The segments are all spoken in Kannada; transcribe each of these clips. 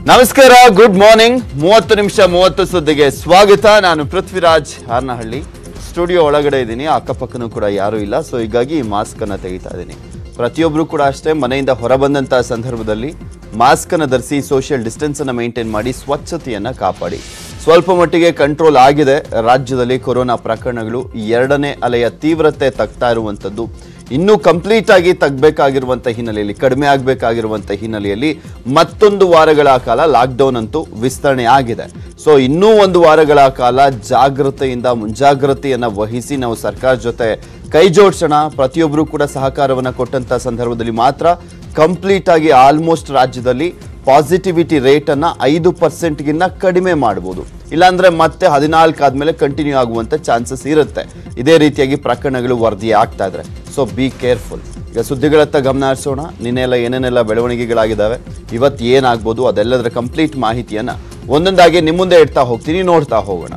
ನಮಸ್ಕಾರ ಗುಡ್ ಮಾರ್ನಿಂಗ್ ಮೂವತ್ತು ನಿಮಿಷ ಮೂವತ್ತು ಸುದ್ದಿಗೆ ಸ್ವಾಗತ ನಾನು ಪೃಥ್ವಿರಾಜ್ ಹಾರ್ನಹಳ್ಳಿ ಸ್ಟುಡಿಯೋ ಒಳಗಡೆ ಇದ್ದೀನಿ ಅಕ್ಕಪಕ್ಕನೂ ಕೂಡ ಯಾರೂ ಇಲ್ಲ ಸೊ ಹೀಗಾಗಿ ಮಾಸ್ಕ್ ಅನ್ನ ತೆಗಿತಾ ಇದ್ದೀನಿ ಪ್ರತಿಯೊಬ್ಬರು ಕೂಡ ಅಷ್ಟೇ ಮನೆಯಿಂದ ಹೊರಬಂದಂತಹ ಸಂದರ್ಭದಲ್ಲಿ ಮಾಸ್ಕ್ ಅನ್ನು ಧರಿಸಿ ಸೋಷಿಯಲ್ ಡಿಸ್ಟೆನ್ಸ್ ಅನ್ನು ಮೇಂಟೈನ್ ಮಾಡಿ ಸ್ವಚ್ಛತೆಯನ್ನ ಕಾಪಾಡಿ ಸ್ವಲ್ಪ ಮಟ್ಟಿಗೆ ಕಂಟ್ರೋಲ್ ಆಗಿದೆ ರಾಜ್ಯದಲ್ಲಿ ಕೊರೋನಾ ಪ್ರಕರಣಗಳು ಎರಡನೇ ಅಲೆಯ ತೀವ್ರತೆ ತಗ್ತಾ ಇರುವಂಥದ್ದು ಇನ್ನೂ ಕಂಪ್ಲೀಟ್ ಆಗಿ ತಗ್ಬೇಕಾಗಿರುವಂಥ ಹಿನ್ನೆಲೆಯಲ್ಲಿ ಕಡಿಮೆ ಆಗಬೇಕಾಗಿರುವಂಥ ಹಿನ್ನೆಲೆಯಲ್ಲಿ ಮತ್ತೊಂದು ವಾರಗಳ ಕಾಲ ಲಾಕ್ಡೌನ್ ಅಂತೂ ವಿಸ್ತರಣೆ ಆಗಿದೆ ಸೊ ಇನ್ನೂ ಒಂದು ವಾರಗಳ ಕಾಲ ಜಾಗೃತೆಯಿಂದ ಮುಂಜಾಗ್ರತೆಯನ್ನು ವಹಿಸಿ ನಾವು ಸರ್ಕಾರ ಜೊತೆ ಕೈ ಜೋಡಿಸೋಣ ಪ್ರತಿಯೊಬ್ಬರು ಕೂಡ ಸಹಕಾರವನ್ನು ಕೊಟ್ಟಂಥ ಸಂದರ್ಭದಲ್ಲಿ ಮಾತ್ರ ಕಂಪ್ಲೀಟ್ ಆಗಿ ಆಲ್ಮೋಸ್ಟ್ ರಾಜ್ಯದಲ್ಲಿ ಪಾಸಿಟಿವಿಟಿ ರೇಟನ್ನು ಐದು ಪರ್ಸೆಂಟ್ಗಿನ್ನ ಕಡಿಮೆ ಮಾಡ್ಬೋದು ಇಲ್ಲಾಂದ್ರೆ ಮತ್ತೆ ಹದಿನಾಲ್ಕು ಆದಮೇಲೆ ಕಂಟಿನ್ಯೂ ಆಗುವಂಥ ಚಾನ್ಸಸ್ ಇರುತ್ತೆ ಇದೇ ರೀತಿಯಾಗಿ ಪ್ರಕರಣಗಳು ವರದಿ ಆಗ್ತಾ ಇದ್ರೆ ಸೊ ಬಿ ಕೇರ್ಫುಲ್ ಈಗ ಸುದ್ದಿಗಳತ್ತ ಗಮನ ಹರಿಸೋಣ ನಿನ್ನೆಲ್ಲ ಏನೇನೆಲ್ಲ ಬೆಳವಣಿಗೆಗಳಾಗಿದ್ದಾವೆ ಇವತ್ತು ಏನಾಗ್ಬೋದು ಅದೆಲ್ಲದರ ಕಂಪ್ಲೀಟ್ ಮಾಹಿತಿಯನ್ನ ಒಂದೊಂದಾಗಿ ನಿಮ್ಮ ಮುಂದೆ ಇಡ್ತಾ ಹೋಗ್ತೀನಿ ನೋಡ್ತಾ ಹೋಗೋಣ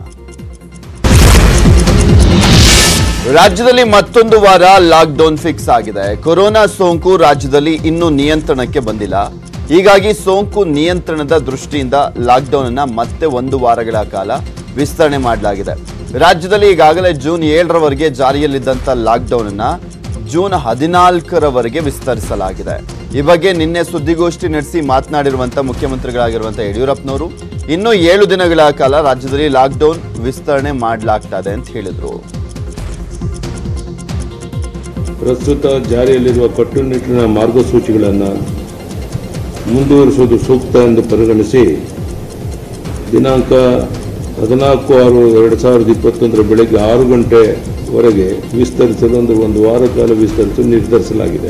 ರಾಜ್ಯದಲ್ಲಿ ಮತ್ತೊಂದು ವಾರ ಲಾಕ್ಡೌನ್ ಫಿಕ್ಸ್ ಆಗಿದೆ ಕೊರೋನಾ ಸೋಂಕು ರಾಜ್ಯದಲ್ಲಿ ಇನ್ನೂ ನಿಯಂತ್ರಣಕ್ಕೆ ಬಂದಿಲ್ಲ ಹೀಗಾಗಿ ಸೋಂಕು ನಿಯಂತ್ರಣದ ದೃಷ್ಟಿಯಿಂದ ಲಾಕ್ಡೌನ್ ಅನ್ನ ಮತ್ತೆ ಒಂದು ವಾರಗಳ ಕಾಲ ವಿಸ್ತರಣೆ ಮಾಡಲಾಗಿದೆ ರಾಜ್ಯದಲ್ಲಿ ಈಗಾಗಲೇ ಜೂನ್ ಏಳರವರೆಗೆ ಜಾರಿಯಲ್ಲಿದ್ದಂಥ ಲಾಕ್ಡೌನ್ ಅನ್ನ ಜೂನ್ ಹದಿನಾಲ್ಕರವರೆಗೆ ವಿಸ್ತರಿಸಲಾಗಿದೆ ಈ ಬಗ್ಗೆ ನಿನ್ನೆ ಸುದ್ದಿಗೋಷ್ಠಿ ನಡೆಸಿ ಮಾತನಾಡಿರುವಂಥ ಮುಖ್ಯಮಂತ್ರಿಗಳಾಗಿರುವಂಥ ಯಡಿಯೂರಪ್ಪನವರು ಇನ್ನೂ ಏಳು ದಿನಗಳ ಕಾಲ ರಾಜ್ಯದಲ್ಲಿ ಲಾಕ್ಡೌನ್ ವಿಸ್ತರಣೆ ಮಾಡಲಾಗ್ತಾ ಇದೆ ಅಂತ ಹೇಳಿದರು ಪ್ರಸ್ತುತ ಜಾರಿಯಲ್ಲಿರುವ ಕಟ್ಟುನಿಟ್ಟಿನ ಮಾರ್ಗಸೂಚಿಗಳನ್ನು ಮುಂದುವರಿಸುವುದು ಸೂಕ್ತ ಎಂದು ಪರಿಗಣಿಸಿ ದಿನಾಂಕ ಹದಿನಾಲ್ಕು ಆರು ಎರಡು ಸಾವಿರದ ಇಪ್ಪತ್ತೊಂದರ ಬೆಳಗ್ಗೆ ಆರು ಗಂಟೆವರೆಗೆ ವಿಸ್ತರಿಸಲು ಅಂದರೆ ಒಂದು ವಾರ ಕಾಲ ವಿಸ್ತರಿಸಲು ನಿರ್ಧರಿಸಲಾಗಿದೆ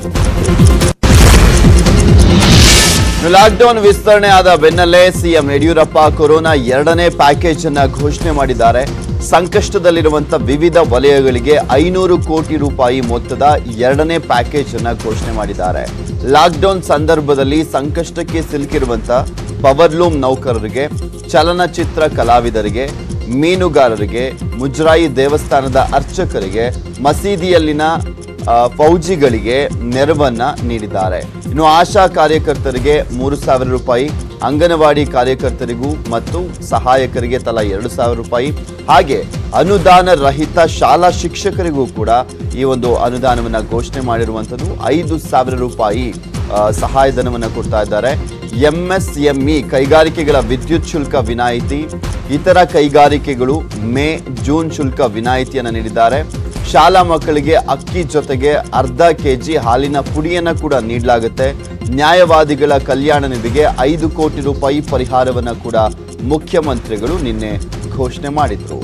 ಲಾಕ್ಡೌನ್ ವಿಸ್ತರಣೆ ಆದ ಬೆನ್ನಲ್ಲೇ ಸಿಎಂ ಯಡಿಯೂರಪ್ಪ ಕೊರೋನಾ ಎರಡನೇ ಪ್ಯಾಕೇಜ್ ಅನ್ನ ಘೋಷಣೆ ಮಾಡಿದ್ದಾರೆ ಸಂಕಷ್ಟದಲ್ಲಿರುವಂತ ವಿವಿಧ ವಲಯಗಳಿಗೆ ಐನೂರು ಕೋಟಿ ರೂಪಾಯಿ ಮೊತ್ತದ ಎರಡನೇ ಪ್ಯಾಕೇಜ್ ಅನ್ನ ಘೋಷಣೆ ಮಾಡಿದ್ದಾರೆ ಲಾಕ್ಡೌನ್ ಸಂದರ್ಭದಲ್ಲಿ ಸಂಕಷ್ಟಕ್ಕೆ ಸಿಲುಕಿರುವಂತ ಪವರ್ಲೂಮ್ ನೌಕರರಿಗೆ ಚಲನಚಿತ್ರ ಕಲಾವಿದರಿಗೆ ಮೀನುಗಾರರಿಗೆ ಮುಜರಾಯಿ ದೇವಸ್ಥಾನದ ಅರ್ಚಕರಿಗೆ ಮಸೀದಿಯಲ್ಲಿನ ಆ, ಫೌಜಿಗಳಿಗೆ ನೆರವನ್ನ ನೀಡಿದ್ದಾರೆ ಇನ್ನು ಆಶಾ ಕಾರ್ಯಕರ್ತರಿಗೆ ಮೂರು ಸಾವಿರ ರೂಪಾಯಿ ಅಂಗನವಾಡಿ ಕಾರ್ಯಕರ್ತರಿಗೂ ಮತ್ತು ಸಹಾಯಕರಿಗೆ ತಲಾ ಎರಡು ಸಾವಿರ ರೂಪಾಯಿ ಹಾಗೆ ಅನುದಾನ ರಹಿತ ಶಾಲಾ ಶಿಕ್ಷಕರಿಗೂ ಕೂಡ ಈ ಒಂದು ಅನುದಾನವನ್ನ ಘೋಷಣೆ ಮಾಡಿರುವಂಥದ್ದು ಐದು ಸಾವಿರ ರೂಪಾಯಿ ಆ, ಸಹಾಯಧನವನ್ನು ಕೊಡ್ತಾ ಇದ್ದಾರೆ ಎಂಎಸ್ಎಂಇ ಕೈಗಾರಿಕೆಗಳ ವಿದ್ಯುತ್ ಶುಲ್ಕ ವಿನಾಯಿತಿ ಇತರ ಕೈಗಾರಿಕೆಗಳು ಮೇ ಜೂನ್ ಶುಲ್ಕ ವಿನಾಯಿತಿಯನ್ನು ನೀಡಿದ್ದಾರೆ ಶಾಲಾ ಮಕ್ಕಳಿಗೆ ಅಕ್ಕಿ ಜೊತೆಗೆ ಅರ್ಧ ಕೆಜಿ ಹಾಲಿನ ಪುಡಿಯನ್ನು ಕೂಡ ನೀಡಲಾಗುತ್ತೆ ನ್ಯಾಯವಾದಿಗಳ ಕಲ್ಯಾಣ ನಿಧಿಗೆ ಐದು ಕೋಟಿ ರೂಪಾಯಿ ಪರಿಹಾರವನ್ನು ಕೂಡ ಮುಖ್ಯಮಂತ್ರಿಗಳು ನಿನ್ನೆ ಘೋಷಣೆ ಮಾಡಿದರು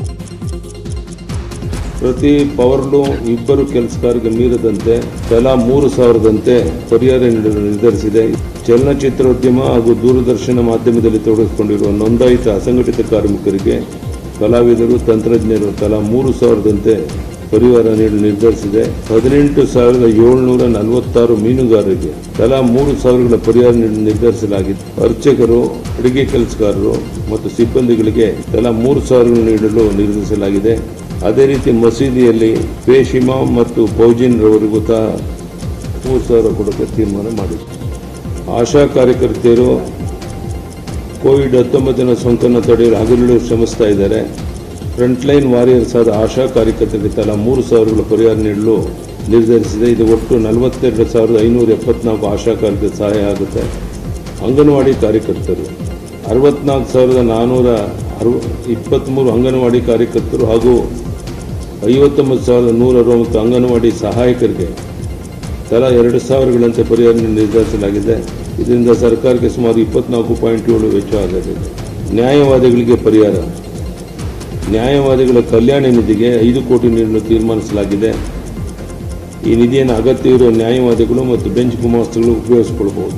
ಪ್ರತಿ ಪವರ್ಲೂಮ್ ಇಬ್ಬರು ಕೆಲಸಗಾರರಿಗೆ ಮೀರದಂತೆ ತಲಾ ಮೂರು ಸಾವಿರದಂತೆ ಪರಿಹಾರ ನೀಡಲು ನಿರ್ಧರಿಸಿದೆ ಚಲನಚಿತ್ರೋದ್ಯಮ ಹಾಗೂ ದೂರದರ್ಶನ ಮಾಧ್ಯಮದಲ್ಲಿ ತೊಡಗಿಸಿಕೊಂಡಿರುವ ನೋಂದಾಯಿತ ಅಸಂಘಟಿತ ಕಾರ್ಮಿಕರಿಗೆ ಕಲಾವಿದರು ತಂತ್ರಜ್ಞರು ತಲಾ ಮೂರು ಸಾವಿರದಂತೆ ಪರಿಹಾರ ನೀಡಲು ನಿರ್ಧರಿಸಿದೆ ಹದಿನೆಂಟು ಸಾವಿರದ ಏಳ್ನೂರ ನಲವತ್ತಾರು ಮೀನುಗಾರರಿಗೆ ತಲಾ ಮೂರು ಸಾವಿರಗಳ ಪರಿಹಾರ ನೀಡಲು ನಿರ್ಧರಿಸಲಾಗಿದೆ ಅರ್ಚಕರು ಅಡುಗೆ ಕೆಲಸಗಾರರು ಮತ್ತು ಸಿಬ್ಬಂದಿಗಳಿಗೆ ತಲಾ ಮೂರು ಸಾವಿರಗಳು ನೀಡಲು ನಿರ್ಧರಿಸಲಾಗಿದೆ ಅದೇ ರೀತಿ ಮಸೀದಿಯಲ್ಲಿ ಪೇಶ್ ಇಮಾಮ್ ಮತ್ತು ಫೌಜಿನ್ ರವರಿಗೂ ಸಹ ಮೂರು ಸಾವಿರ ಕೊಡೋಕೆ ತೀರ್ಮಾನ ಮಾಡಿದೆ ಆಶಾ ಕಾರ್ಯಕರ್ತೆಯರು ಕೋವಿಡ್ ಹತ್ತೊಂಬತ್ತಿನ ಸೋಂಕನ್ನು ತಡೆಯಲು ಹಗಲಿರುಳು ಶ್ರಮಿಸ್ತಾ ಇದ್ದಾರೆ ಫ್ರಂಟ್ಲೈನ್ ವಾರಿಯರ್ಸ್ ಆದ ಆಶಾ ಕಾರ್ಯಕರ್ತರಿಗೆ ತಲಾ ಮೂರು ಸಾವಿರಗಳ ಪರಿಹಾರ ನೀಡಲು ನಿರ್ಧರಿಸಿದೆ ಇದು ಒಟ್ಟು ನಲವತ್ತೆರಡು ಸಾವಿರದ ಐನೂರ ಎಪ್ಪತ್ನಾಲ್ಕು ಆಶಾ ಕಾರ್ಯಕರ್ತರ ಸಹಾಯ ಆಗುತ್ತೆ ಅಂಗನವಾಡಿ ಕಾರ್ಯಕರ್ತರು ಅರವತ್ನಾಲ್ಕು ಸಾವಿರದ ನಾನ್ನೂರ ಅರವ ಇಪ್ಪತ್ತ್ಮೂರು ಅಂಗನವಾಡಿ ಕಾರ್ಯಕರ್ತರು ಹಾಗೂ ಐವತ್ತೊಂಬತ್ತು ಸಾವಿರದ ನೂರ ಅರವತ್ತು ಅಂಗನವಾಡಿ ಸಹಾಯಕರಿಗೆ ತಲಾ ಎರಡು ಸಾವಿರಗಳಂತೆ ಪರಿಹಾರ ನೀಡಲು ನಿರ್ಧರಿಸಲಾಗಿದೆ ಇದರಿಂದ ಸರ್ಕಾರಕ್ಕೆ ಸುಮಾರು ಇಪ್ಪತ್ನಾಲ್ಕು ಪಾಯಿಂಟ್ ಏಳು ವೆಚ್ಚವಾಗಲಿದೆ ನ್ಯಾಯವಾದಿಗಳಿಗೆ ಪರಿಹಾರ ನ್ಯಾಯವಾದಿಗಳ ಕಲ್ಯಾಣ ನಿಧಿಗೆ ಐದು ಕೋಟಿ ನೀಡಲು ತೀರ್ಮಾನಿಸಲಾಗಿದೆ ಈ ನಿಧಿಯನ್ನು ಅಗತ್ಯವಿರುವ ನ್ಯಾಯವಾದಿಗಳು ಮತ್ತು ಬೆಂಚ್ ಗುಮಾಸ್ತಗಳು ಉಪಯೋಗಿಸಿಕೊಳ್ಳಬಹುದು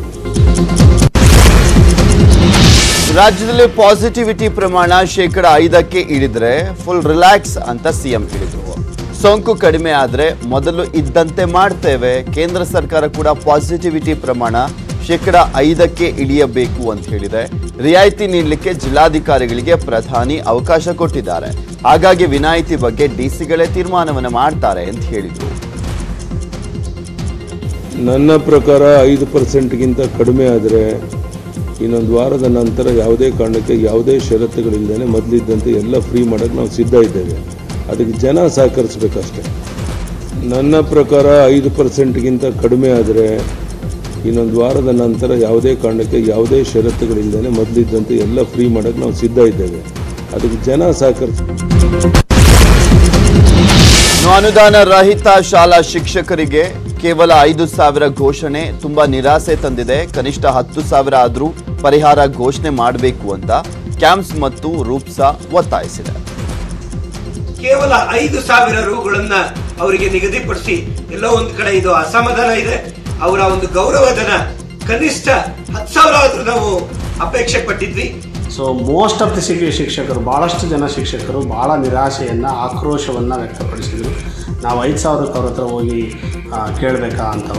ರಾಜ್ಯದಲ್ಲಿ ಪಾಸಿಟಿವಿಟಿ ಪ್ರಮಾಣ ಶೇಕಡ ಐದಕ್ಕೆ ಇಳಿದ್ರೆ ಫುಲ್ ರಿಲ್ಯಾಕ್ಸ್ ಅಂತ ಸಿಎಂ ಹೇಳಿದರು ಸೋಂಕು ಕಡಿಮೆ ಆದರೆ ಮೊದಲು ಇದ್ದಂತೆ ಮಾಡ್ತೇವೆ ಕೇಂದ್ರ ಸರ್ಕಾರ ಕೂಡ ಪಾಸಿಟಿವಿಟಿ ಪ್ರಮಾಣ ಶೇಕಡ ಐದಕ್ಕೆ ಇಳಿಯಬೇಕು ಅಂತ ಹೇಳಿದೆ ರಿಯಾಯಿತಿ ನೀಡಲಿಕ್ಕೆ ಜಿಲ್ಲಾಧಿಕಾರಿಗಳಿಗೆ ಪ್ರಧಾನಿ ಅವಕಾಶ ಕೊಟ್ಟಿದ್ದಾರೆ ಹಾಗಾಗಿ ವಿನಾಯಿತಿ ಬಗ್ಗೆ ಡಿಸಿಗಳೇ ತೀರ್ಮಾನವನ್ನು ಮಾಡ್ತಾರೆ ಅಂತ ಹೇಳಿದರು ನನ್ನ ಪ್ರಕಾರ ಐದು ಪರ್ಸೆಂಟ್ಗಿಂತ ಕಡಿಮೆ ಆದರೆ ಇನ್ನೊಂದು ವಾರದ ನಂತರ ಯಾವುದೇ ಕಾರಣಕ್ಕೆ ಯಾವುದೇ ಷರತ್ತುಗಳಿಲ್ಲದೆ ಮೊದಲಿದ್ದಂತೆ ಎಲ್ಲ ಫ್ರೀ ಮಾಡೋಕ್ಕೆ ನಾವು ಸಿದ್ಧ ಇದ್ದೇವೆ ಅದಕ್ಕೆ ಜನ ಸಹಕರಿಸ್ಬೇಕಷ್ಟೆ ನನ್ನ ಪ್ರಕಾರ ಐದು ಪರ್ಸೆಂಟ್ಗಿಂತ ಕಡಿಮೆ ಆದರೆ ಇನ್ನೊಂದು ವಾರದ ನಂತರ ಯಾವುದೇ ಕಾರಣಕ್ಕೆ ಯಾವುದೇ ಷರತ್ತುಗಳಿಲ್ಲದೆ ಮೊದಲಿದ್ದಂತೆ ಎಲ್ಲ ಫ್ರೀ ಮಾಡೋಕ್ಕೆ ನಾವು ಸಿದ್ಧ ಇದ್ದೇವೆ ಅದಕ್ಕೆ ಜನ ಸಹಕರಿಸ್ ಇನ್ನು ಅನುದಾನ ರಹಿತ ಶಾಲಾ ಶಿಕ್ಷಕರಿಗೆ ಕೇವಲ ಐದು ಸಾವಿರ ಘೋಷಣೆ ತುಂಬಾ ನಿರಾಸೆ ತಂದಿದೆ ಕನಿಷ್ಠ ಹತ್ತು ಸಾವಿರ ಆದರೂ ಪರಿಹಾರ ಘೋಷಣೆ ಮಾಡಬೇಕು ಅಂತ ಕ್ಯಾಂಪ್ಸ್ ಮತ್ತು ರೂಪ್ಸಾ ಒತ್ತಾಯಿಸಿದೆ ಕೇವಲ ಐದು ಸಾವಿರ ರೂಗಳನ್ನ ಅವರಿಗೆ ನಿಗದಿಪಡಿಸಿ ಎಲ್ಲೋ ಒಂದು ಕಡೆ ಇದು ಅಸಮಾಧಾನ ಇದೆ ಅವರ ಒಂದು ಗೌರವಧನ ಕನಿಷ್ಠ ಹತ್ತು ಸಾವಿರ ಆದ್ರೂ ನಾವು ಅಪೇಕ್ಷೆ ಪಟ್ಟಿದ್ವಿ so most of the city ಶಿಕ್ಷಕರು ಭಾಳಷ್ಟು ಜನ ಶಿಕ್ಷಕರು ಭಾಳ ನಿರಾಶೆಯನ್ನು ಆಕ್ರೋಶವನ್ನು ವ್ಯಕ್ತಪಡಿಸಿದರು ನಾವು ಐದು ಸಾವಿರಕ್ಕೆ ಅವ್ರ ಹತ್ರ ಹೋಗಿ ಆ, ಕೇಳಬೇಕಾ ಅಂತವ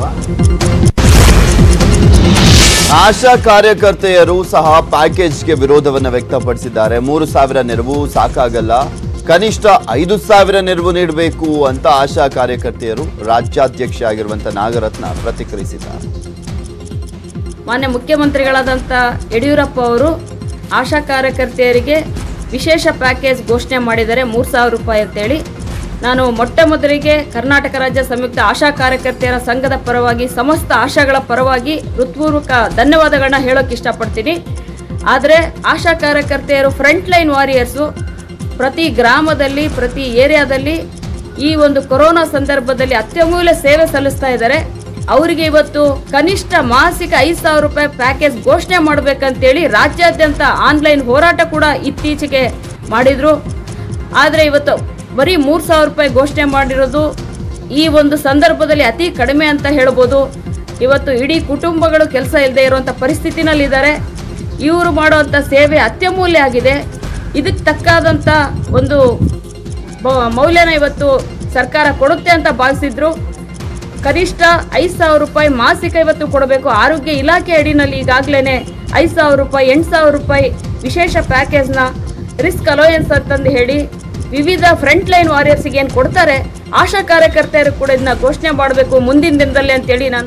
ಆಶಾ ಕಾರ್ಯಕರ್ತೆಯರು ಸಹ ಪ್ಯಾಕೇಜ್ಗೆ ವಿರೋಧವನ್ನು ವ್ಯಕ್ತಪಡಿಸಿದ್ದಾರೆ ಮೂರು ಸಾವಿರ ನೆರವು ಸಾಕಾಗಲ್ಲ ಕನಿಷ್ಠ ಐದು ಸಾವಿರ ನೆರವು ನೀಡಬೇಕು ಅಂತ ಆಶಾ ಕಾರ್ಯಕರ್ತೆಯರು ರಾಜ್ಯಾಧ್ಯಕ್ಷ ಆಗಿರುವಂತ ನಾಗರತ್ನ ಪ್ರತಿಕ್ರಿಯಿಸಿದ್ದಾರೆ ಮಾನ್ಯ ಮುಖ್ಯಮಂತ್ರಿಗಳಾದಂಥ ಯಡಿಯೂರಪ್ಪ ಅವರು ಆಶಾ ಕಾರ್ಯಕರ್ತೆಯರಿಗೆ ವಿಶೇಷ ಪ್ಯಾಕೇಜ್ ಘೋಷಣೆ ಮಾಡಿದ್ದಾರೆ ಮೂರು ಸಾವಿರ ರೂಪಾಯಿ ಅಂತೇಳಿ ನಾನು ಮೊಟ್ಟ ಮೊದಲಿಗೆ ಕರ್ನಾಟಕ ರಾಜ್ಯ ಸಂಯುಕ್ತ ಆಶಾ ಕಾರ್ಯಕರ್ತೆಯರ ಸಂಘದ ಪರವಾಗಿ ಸಮಸ್ತ ಆಶಾಗಳ ಪರವಾಗಿ ಹೃತ್ಪೂರ್ವಕ ಧನ್ಯವಾದಗಳನ್ನ ಹೇಳೋಕೆ ಇಷ್ಟಪಡ್ತೀನಿ ಆದರೆ ಆಶಾ ಕಾರ್ಯಕರ್ತೆಯರು ಫ್ರಂಟ್ ಲೈನ್ ವಾರಿಯರ್ಸು ಪ್ರತಿ ಗ್ರಾಮದಲ್ಲಿ ಪ್ರತಿ ಏರಿಯಾದಲ್ಲಿ ಈ ಒಂದು ಕೊರೋನಾ ಸಂದರ್ಭದಲ್ಲಿ ಅತ್ಯಮೂಲ್ಯ ಸೇವೆ ಸಲ್ಲಿಸ್ತಾ ಇದ್ದಾರೆ ಅವರಿಗೆ ಇವತ್ತು ಕನಿಷ್ಠ ಮಾಸಿಕ ಐದು ಸಾವಿರ ರೂಪಾಯಿ ಪ್ಯಾಕೇಜ್ ಘೋಷಣೆ ಮಾಡಬೇಕಂತೇಳಿ ರಾಜ್ಯಾದ್ಯಂತ ಆನ್ಲೈನ್ ಹೋರಾಟ ಕೂಡ ಇತ್ತೀಚೆಗೆ ಮಾಡಿದ್ರು ಆದರೆ ಇವತ್ತು ಬರೀ ಮೂರು ಸಾವಿರ ರೂಪಾಯಿ ಘೋಷಣೆ ಮಾಡಿರೋದು ಈ ಒಂದು ಸಂದರ್ಭದಲ್ಲಿ ಅತಿ ಕಡಿಮೆ ಅಂತ ಹೇಳ್ಬೋದು ಇವತ್ತು ಇಡೀ ಕುಟುಂಬಗಳು ಕೆಲಸ ಇಲ್ಲದೆ ಇರುವಂಥ ಪರಿಸ್ಥಿತಿನಲ್ಲಿದ್ದಾರೆ ಇವರು ಮಾಡುವಂಥ ಸೇವೆ ಅತ್ಯಮೂಲ್ಯ ಆಗಿದೆ ಇದಕ್ಕೆ ತಕ್ಕಾದಂಥ ಒಂದು ಬ- ಮೌಲ್ಯನ ಇವತ್ತು ಸರ್ಕಾರ ಕೊಡುತ್ತೆ ಅಂತ ಭಾವಿಸಿದ್ರು ಕನಿಷ್ಠ ಐದು ಸಾವಿರ ರೂಪಾಯಿ ಮಾಸಿಕ ಇವತ್ತು ಕೊಡಬೇಕು ಆರೋಗ್ಯ ಇಲಾಖೆ ಅಡಿನಲ್ಲಿ ಈಗಾಗಲೇ ಐದು ಸಾವಿರ ರೂಪಾಯಿ ಎಂಟು ಸಾವಿರ ರೂಪಾಯಿ ವಿಶೇಷ ಪ್ಯಾಕೇಜ್ನ ರಿಸ್ಕ್ ಅಲೋಯನ್ಸ್ ಅಂತಂದು ಹೇಳಿ ವಿವಿಧ ಫ್ರಂಟ್ ಲೈನ್ ವಾರಿಯರ್ಸ್ಗೆ ಏನು ಕೊಡ್ತಾರೆ ಆಶಾ ಕಾರ್ಯಕರ್ತೆಯರು ಕೂಡ ಇದನ್ನ ಘೋಷಣೆ ಮಾಡಬೇಕು ಮುಂದಿನ ದಿನದಲ್ಲಿ ಅಂತೇಳಿ ನಾನು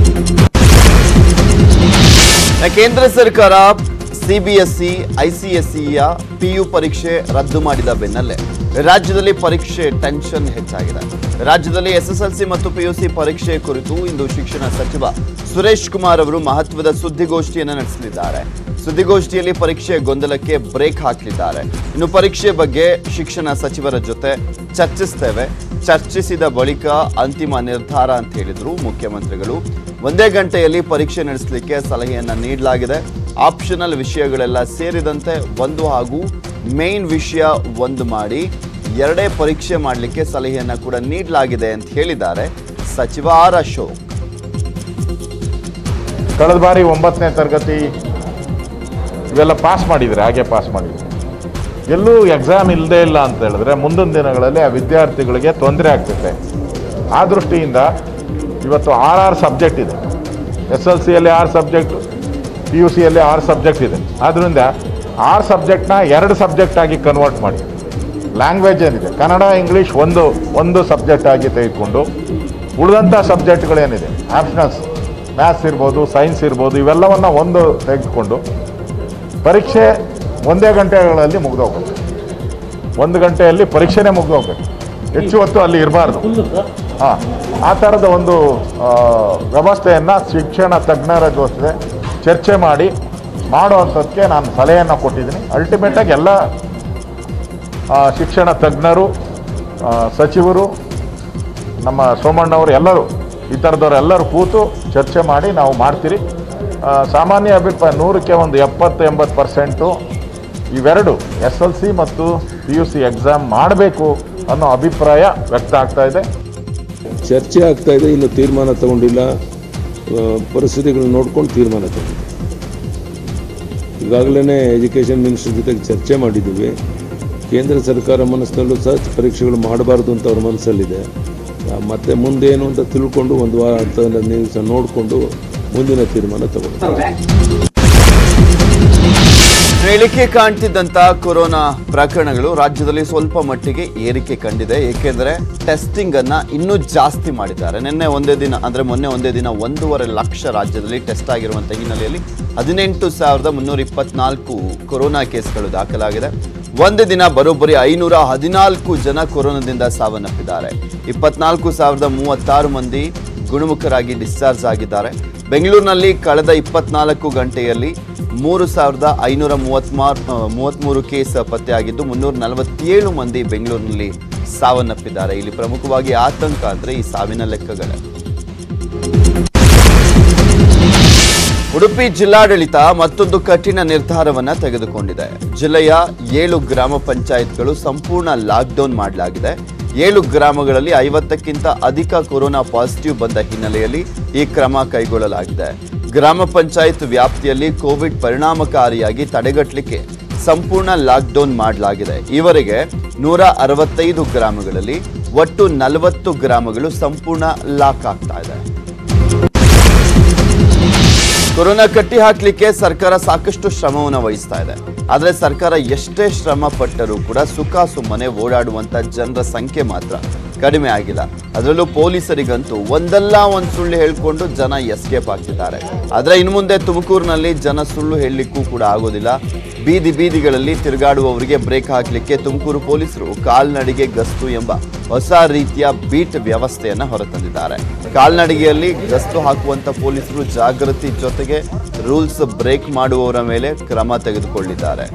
ಕೇಂದ್ರ ಸರ್ಕಾರ ಸಿಬಿಎಸ್ಇ ಐಸಿಎಸ್ಇಯ ಪಿಯು ಪರೀಕ್ಷೆ ರದ್ದು ಮಾಡಿದ ಬೆನ್ನಲ್ಲೇ ರಾಜ್ಯದಲ್ಲಿ ಪರೀಕ್ಷೆ ಟೆನ್ಷನ್ ಹೆಚ್ಚಾಗಿದೆ ರಾಜ್ಯದಲ್ಲಿ ಎಸ್ಎಸ್ಎಲ್ಸಿ ಮತ್ತು ಪಿಯುಸಿ ಪರೀಕ್ಷೆ ಕುರಿತು ಇಂದು ಶಿಕ್ಷಣ ಸಚಿವ ಸುರೇಶ್ ಕುಮಾರ್ ಅವರು ಮಹತ್ವದ ಸುದ್ದಿಗೋಷ್ಠಿಯನ್ನು ನಡೆಸಲಿದ್ದಾರೆ ಸುದ್ದಿಗೋಷ್ಠಿಯಲ್ಲಿ ಪರೀಕ್ಷೆ ಗೊಂದಲಕ್ಕೆ ಬ್ರೇಕ್ ಹಾಕಲಿದ್ದಾರೆ ಇನ್ನು ಪರೀಕ್ಷೆ ಬಗ್ಗೆ ಶಿಕ್ಷಣ ಸಚಿವರ ಜೊತೆ ಚರ್ಚಿಸ್ತೇವೆ ಚರ್ಚಿಸಿದ ಬಳಿಕ ಅಂತಿಮ ನಿರ್ಧಾರ ಅಂತ ಹೇಳಿದ್ರು ಮುಖ್ಯಮಂತ್ರಿಗಳು ಒಂದೇ ಗಂಟೆಯಲ್ಲಿ ಪರೀಕ್ಷೆ ನಡೆಸಲಿಕ್ಕೆ ಸಲಹೆಯನ್ನ ನೀಡಲಾಗಿದೆ ಆಪ್ಷನಲ್ ವಿಷಯಗಳೆಲ್ಲ ಸೇರಿದಂತೆ ಒಂದು ಹಾಗೂ ಮೇನ್ ವಿಷಯ ಒಂದು ಮಾಡಿ ಎರಡೇ ಪರೀಕ್ಷೆ ಮಾಡಲಿಕ್ಕೆ ಸಲಹೆಯನ್ನ ಕೂಡ ನೀಡಲಾಗಿದೆ ಅಂತ ಹೇಳಿದ್ದಾರೆ ಸಚಿವ ಆರ್ ಅಶೋಕ್ ಕಳೆದ ಬಾರಿ ಒಂಬತ್ತನೇ ತರಗತಿ ಇವೆಲ್ಲ ಪಾಸ್ ಮಾಡಿದರೆ ಹಾಗೆ ಪಾಸ್ ಮಾಡಿದರೆ ಎಲ್ಲೂ ಎಕ್ಸಾಮ್ ಇಲ್ಲದೇ ಇಲ್ಲ ಅಂತ ಹೇಳಿದ್ರೆ ಮುಂದಿನ ದಿನಗಳಲ್ಲಿ ಆ ವಿದ್ಯಾರ್ಥಿಗಳಿಗೆ ತೊಂದರೆ ಆಗ್ತೈತೆ ಆ ದೃಷ್ಟಿಯಿಂದ ಇವತ್ತು ಆರು ಆರು ಸಬ್ಜೆಕ್ಟ್ ಇದೆ ಎಸ್ ಎಲ್ ಸಿಯಲ್ಲಿ ಆರು ಸಬ್ಜೆಕ್ಟು ಪಿ ಯು ಸಿಯಲ್ಲಿ ಆರು ಸಬ್ಜೆಕ್ಟ್ ಇದೆ ಆದ್ದರಿಂದ ಆರು ಸಬ್ಜೆಕ್ಟ್ನ ಎರಡು ಸಬ್ಜೆಕ್ಟ್ ಆಗಿ ಕನ್ವರ್ಟ್ ಮಾಡಿ ಲ್ಯಾಂಗ್ವೇಜ್ ಏನಿದೆ ಕನ್ನಡ ಇಂಗ್ಲೀಷ್ ಒಂದು ಒಂದು ಸಬ್ಜೆಕ್ಟ್ ಆಗಿ ತೆಗೆದುಕೊಂಡು ಉಳಿದಂಥ ಸಬ್ಜೆಕ್ಟ್ಗಳೇನಿದೆ ಆಪ್ಷನಲ್ಸ್ ಮ್ಯಾಥ್ಸ್ ಇರ್ಬೋದು ಸೈನ್ಸ್ ಇರ್ಬೋದು ಇವೆಲ್ಲವನ್ನು ಒಂದು ತೆಗೆದುಕೊಂಡು ಪರೀಕ್ಷೆ ಒಂದೇ ಗಂಟೆಗಳಲ್ಲಿ ಮುಗಿದೋಗ್ಬೇಕು ಒಂದು ಗಂಟೆಯಲ್ಲಿ ಪರೀಕ್ಷೆನೇ ಮುಗಿದೋಗ್ಬೇಕು ಹೆಚ್ಚು ಹೊತ್ತು ಅಲ್ಲಿ ಇರಬಾರ್ದು ಹಾಂ ಆ ಥರದ ಒಂದು ಆ, ವ್ಯವಸ್ಥೆಯನ್ನು ಶಿಕ್ಷಣ ತಜ್ಞರ ಜೊತೆ ಚರ್ಚೆ ಮಾಡಿ ಮಾಡುವಂಥದ್ದಕ್ಕೆ ನಾನು ಸಲಹೆಯನ್ನು ಕೊಟ್ಟಿದ್ದೀನಿ ಅಲ್ಟಿಮೇಟಾಗಿ ಎಲ್ಲ ಆ, ಶಿಕ್ಷಣ ತಜ್ಞರು ಆ, ಸಚಿವರು ನಮ್ಮ ಸೋಮಣ್ಣವರು ಎಲ್ಲರೂ ಈ ಥರದವ್ರು ಎಲ್ಲರೂ ಕೂತು ಚರ್ಚೆ ಮಾಡಿ ನಾವು ಮಾಡ್ತೀರಿ ಆ, ಸಾಮಾನ್ಯ ಅಭಿಪ್ರಾಯ ನೂರಕ್ಕೆ ಒಂದು ಎಪ್ಪತ್ತು ಎಂಬತ್ತು ಪರ್ಸೆಂಟು ಇವೆರಡು ಎಸ್ ಎಲ್ ಸಿ ಮತ್ತು ಪಿ ಯು ಸಿ ಎಕ್ಸಾಮ್ ಮಾಡಬೇಕು ಅನ್ನೋ ಅಭಿಪ್ರಾಯ ವ್ಯಕ್ತ ಆಗ್ತಾ ಇದೆ ಚರ್ಚೆ ಆಗ್ತಾ ಇದೆ ಇನ್ನು ತೀರ್ಮಾನ ತಗೊಂಡಿಲ್ಲ ಆ, ಪರಿಸ್ಥಿತಿಗಳನ್ನ ನೋಡ್ಕೊಂಡು ತೀರ್ಮಾನ ತಗೊಂಡಿದೆ ಈಗಾಗಲೇ ಎಜುಕೇಷನ್ ಮಿನಿಸ್ಟರ್ ಜೊತೆಗೆ ಚರ್ಚೆ ಮಾಡಿದ್ದೀವಿ ಕೇಂದ್ರ ಸರ್ಕಾರ ಮನಸ್ಸಿನಲ್ಲೂ ಸಹ ಪರೀಕ್ಷೆಗಳು ಮಾಡಬಾರ್ದು ಅಂತ ಅವ್ರ ಮನಸ್ಸಲ್ಲಿದೆ ಆ, ಮತ್ತೆ ಮುಂದೇನು ಅಂತ ತಿಳ್ಕೊಂಡು ಒಂದು ವಾರ ಅಂತ ದಿವಸ ನೋಡಿಕೊಂಡು ಮುಂದಿನ ತೀರ್ಮಾನ ತಗೊಂಡು ಇಳಿಕೆ ಕಾಣ್ತಿದ್ದಂತ ಕೊರೋನಾ ಪ್ರಕರಣಗಳು ರಾಜ್ಯದಲ್ಲಿ ಸ್ವಲ್ಪ ಮಟ್ಟಿಗೆ ಏರಿಕೆ ಕಂಡಿದೆ ಏಕೆಂದರೆ ಟೆಸ್ಟಿಂಗ್ ಅನ್ನ ಇನ್ನೂ ಜಾಸ್ತಿ ಮಾಡಿದ್ದಾರೆ ನಿನ್ನೆ ಒಂದೇ ದಿನ ಅಂದ್ರೆ ಮೊನ್ನೆ ಒಂದೇ ದಿನ ಒಂದೂವರೆ ಲಕ್ಷ ರಾಜ್ಯದಲ್ಲಿ ಟೆಸ್ಟ್ ಆಗಿರುವಂತ ಹಿನ್ನೆಲೆಯಲ್ಲಿ ಹದಿನೆಂಟು ಸಾವಿರದ ಮುನ್ನೂರ ಇಪ್ಪತ್ನಾಲ್ಕು ಕೊರೋನಾ ಕೇಸ್ಗಳು ದಾಖಲಾಗಿದೆ ಒಂದೇ ದಿನ ಬರೋಬ್ಬರಿ ಐನೂರ ಹದಿನಾಲ್ಕು ಜನ ಕೊರೋನಾದಿಂದ ಸಾವನ್ನಪ್ಪಿದ್ದಾರೆ ಇಪ್ಪತ್ನಾಲ್ಕು ಸಾವಿರದ ಮೂವತ್ತಾರು ಮಂದಿ ಗುಣಮುಖರಾಗಿ ಡಿಸ್ಚಾರ್ಜ್ ಆಗಿದ್ದಾರೆ ಬೆಂಗಳೂರಿನಲ್ಲಿ ಕಳೆದ ಇಪ್ಪತ್ನಾಲ್ಕು ಗಂಟೆಯಲ್ಲಿ ಮೂರು ಸಾವಿರದ ಐನೂರ ಮೂವತ್ಮಾರ್ ಮೂವತ್ತ್ಮೂರು ಕೇಸ್ ಪತ್ತೆಯಾಗಿದ್ದು ಮುನ್ನೂರ ನಲವತ್ತೇಳು ಮಂದಿ ಬೆಂಗಳೂರಿನಲ್ಲಿ ಸಾವನ್ನಪ್ಪಿದ್ದಾರೆ ಇಲ್ಲಿ ಪ್ರಮುಖವಾಗಿ ಆತಂಕ ಅಂದರೆ ಈ ಸಾವಿನ ಲೆಕ್ಕಗಳೇ ಉಡುಪಿ ಜಿಲ್ಲಾಡಳಿತ ಮತ್ತೊಂದು ಕಠಿಣ ನಿರ್ಧಾರವನ್ನ ತೆಗೆದುಕೊಂಡಿದೆ ಜಿಲ್ಲೆಯ ಏಳು ಗ್ರಾಮ ಪಂಚಾಯತ್ಗಳು ಸಂಪೂರ್ಣ ಲಾಕ್ಡೌನ್ ಮಾಡಲಾಗಿದೆ ಏಳು ಗ್ರಾಮಗಳಲ್ಲಿ ಐವತ್ತಕ್ಕಿಂತ ಅಧಿಕ ಕೊರೋನಾ ಪಾಸಿಟಿವ್ ಬಂದ ಹಿನ್ನೆಲೆಯಲ್ಲಿ ಈ ಕ್ರಮ ಕೈಗೊಳ್ಳಲಾಗಿದೆ ಗ್ರಾಮ ಪಂಚಾಯತ್ ವ್ಯಾಪ್ತಿಯಲ್ಲಿ ಕೋವಿಡ್ ಪರಿಣಾಮಕಾರಿಯಾಗಿ ತಡೆಗಟ್ಟಲಿಕ್ಕೆ ಸಂಪೂರ್ಣ ಲಾಕ್ಡೌನ್ ಮಾಡಲಾಗಿದೆ ಈವರೆಗೆ ನೂರ ಅರವತ್ತೈದು ಗ್ರಾಮಗಳಲ್ಲಿ ಒಟ್ಟು ನಲವತ್ತು ಗ್ರಾಮಗಳು ಸಂಪೂರ್ಣ ಲಾಕ್ ಆಗ್ತಾ ಇದೆ ಕೊರೋನಾ ಕಟ್ಟಿ ಹಾಕ್ಲಿಕ್ಕೆ ಸರ್ಕಾರ ಸಾಕಷ್ಟು ಶ್ರಮವನ್ನು ವಹಿಸ್ತಾ ಇದೆ ಆದರೆ ಸರ್ಕಾರ ಎಷ್ಟೇ ಶ್ರಮ ಪಟ್ಟರೂ ಕೂಡ ಸುಖ ಸುಮ್ಮನೆ ಓಡಾಡುವಂತ ಜನರ ಸಂಖ್ಯೆ ಮಾತ್ರ ಕಡಿಮೆ ಆಗಿಲ್ಲ ಅದರಲ್ಲೂ ಪೊಲೀಸರಿಗಂತೂ ಒಂದಲ್ಲ ಒಂದು ಸುಳ್ಳು ಹೇಳ್ಕೊಂಡು ಜನ ಎಸ್ಕೇಪ್ ಆಗ್ತಿದ್ದಾರೆ ಆದರೆ ಇನ್ನು ಮುಂದೆ ತುಮಕೂರಿನಲ್ಲಿ ಜನ ಸುಳ್ಳು ಹೇಳಲಿಕ್ಕೂ ಕೂಡ ಆಗೋದಿಲ್ಲ ಬೀದಿ ಬೀದಿಗಳಲ್ಲಿ ತಿರುಗಾಡುವವರಿಗೆ ಬ್ರೇಕ್ ಹಾಕಲಿಕ್ಕೆ ತುಮಕೂರು ಪೊಲೀಸರು ಕಾಲ್ನಡಿಗೆ ಗಸ್ತು ಎಂಬ ಹೊಸ ರೀತಿಯ ಬೀಟ್ ವ್ಯವಸ್ಥೆಯನ್ನ ಹೊರತಂದಿದ್ದಾರೆ ಕಾಲ್ನಡಿಗೆಯಲ್ಲಿ ಗಸ್ತು ಹಾಕುವಂತ ಪೊಲೀಸರು ಜಾಗೃತಿ ಜೊತೆಗೆ ರೂಲ್ಸ್ ಬ್ರೇಕ್ ಮಾಡುವವರ ಮೇಲೆ ಕ್ರಮ ತೆಗೆದುಕೊಳ್ಳಿದ್ದಾರೆ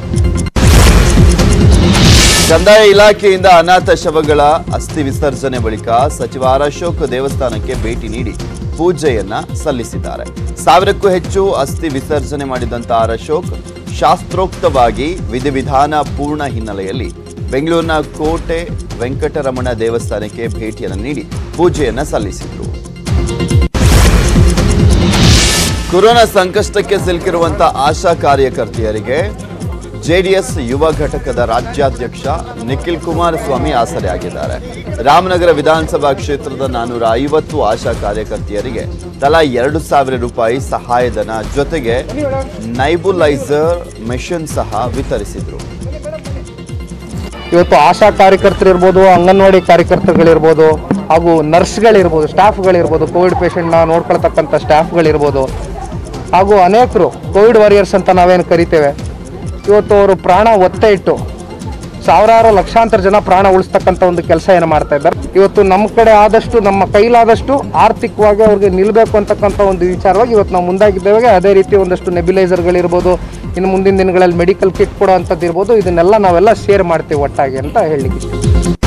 ಕಂದಾಯ ಇಲಾಖೆಯಿಂದ ಅನಾಥ ಶವಗಳ ಅಸ್ಥಿ ವಿಸರ್ಜನೆ ಬಳಿಕ ಸಚಿವ ಆರ್ ಅಶೋಕ್ ದೇವಸ್ಥಾನಕ್ಕೆ ಭೇಟಿ ನೀಡಿ ಪೂಜೆಯನ್ನ ಸಲ್ಲಿಸಿದ್ದಾರೆ ಸಾವಿರಕ್ಕೂ ಹೆಚ್ಚು ಅಸ್ಥಿ ವಿಸರ್ಜನೆ ಮಾಡಿದಂತ ಆರ್ ಅಶೋಕ್ ಶಾಸ್ತ್ರೋಕ್ತವಾಗಿ ವಿಧಿವಿಧಾನ ಪೂರ್ಣ ಹಿನ್ನೆಲೆಯಲ್ಲಿ ಬೆಂಗಳೂರಿನ ಕೋಟೆ ವೆಂಕಟರಮಣ ದೇವಸ್ಥಾನಕ್ಕೆ ಭೇಟಿಯನ್ನು ನೀಡಿ ಪೂಜೆಯನ್ನ ಸಲ್ಲಿಸಿದ್ರು ಕೊರೋನಾ ಸಂಕಷ್ಟಕ್ಕೆ ಸಿಲುಕಿರುವಂತ ಆಶಾ ಕಾರ್ಯಕರ್ತೆಯರಿಗೆ ಜೆಡಿಎಸ್ ಯುವ ಘಟಕದ ರಾಜ್ಯಾಧ್ಯಕ್ಷ ನಿಖಿಲ್ ಕುಮಾರಸ್ವಾಮಿ ಆಸರೆಯಾಗಿದ್ದಾರೆ ರಾಮನಗರ ವಿಧಾನಸಭಾ ಕ್ಷೇತ್ರದ ನಾನೂರ ಐವತ್ತು ಆಶಾ ಕಾರ್ಯಕರ್ತೆಯರಿಗೆ ತಲಾ ಎರಡು ಸಾವಿರ ರೂಪಾಯಿ ಸಹಾಯಧನ ಜೊತೆಗೆ ನೈಬುಲೈಸರ್ ಮೆಷಿನ್ ಸಹ ವಿತರಿಸಿದ್ರು ಇವತ್ತು ಆಶಾ ಕಾರ್ಯಕರ್ತರಿರ್ಬೋದು ಅಂಗನವಾಡಿ ಕಾರ್ಯಕರ್ತರುಗಳಿರ್ಬೋದು ಹಾಗೂ ನರ್ಸ್ಗಳಿರ್ಬೋದು ಸ್ಟಾಫ್ಗಳಿರ್ಬೋದು ಕೋವಿಡ್ ಪೇಷಂಟ್ನ ನೋಡ್ಕೊಳ್ತಕ್ಕಂಥ ಸ್ಟಾಫ್ಗಳಿರ್ಬೋದು ಹಾಗೂ ಅನೇಕರು ಕೋವಿಡ್ ವಾರಿಯರ್ಸ್ ಅಂತ ನಾವೇನು ಕರಿತೇವೆ ಇವತ್ತು ಅವರು ಪ್ರಾಣ ಒತ್ತೆ ಇಟ್ಟು ಸಾವಿರಾರು ಲಕ್ಷಾಂತರ ಜನ ಪ್ರಾಣ ಉಳಿಸ್ತಕ್ಕಂಥ ಒಂದು ಕೆಲಸ ಏನು ಮಾಡ್ತಾ ಇದ್ದಾರೆ ಇವತ್ತು ನಮ್ಮ ಕಡೆ ಆದಷ್ಟು ನಮ್ಮ ಕೈಲಾದಷ್ಟು ಆರ್ಥಿಕವಾಗಿ ಅವ್ರಿಗೆ ನಿಲ್ಲಬೇಕು ಅಂತಕ್ಕಂಥ ಒಂದು ವಿಚಾರವಾಗಿ ಇವತ್ತು ನಾವು ಮುಂದಾಗಿದ್ದೇವೆ ಅದೇ ರೀತಿ ಒಂದಷ್ಟು ನೆಬ್ಯುಲೈಸರ್ಗಳಿರ್ಬೋದು ಇನ್ನು ಮುಂದಿನ ದಿನಗಳಲ್ಲಿ ಮೆಡಿಕಲ್ ಕಿಟ್ ಕೊಡೋ ಅಂಥದ್ದು ಇರ್ಬೋದು ಇದನ್ನೆಲ್ಲ ನಾವೆಲ್ಲ ಶೇರ್ ಮಾಡ್ತೀವಿ ಒಟ್ಟಾಗಿ ಅಂತ ಹೇಳಲಿಕ್ಕೆ ಇಷ್ಟ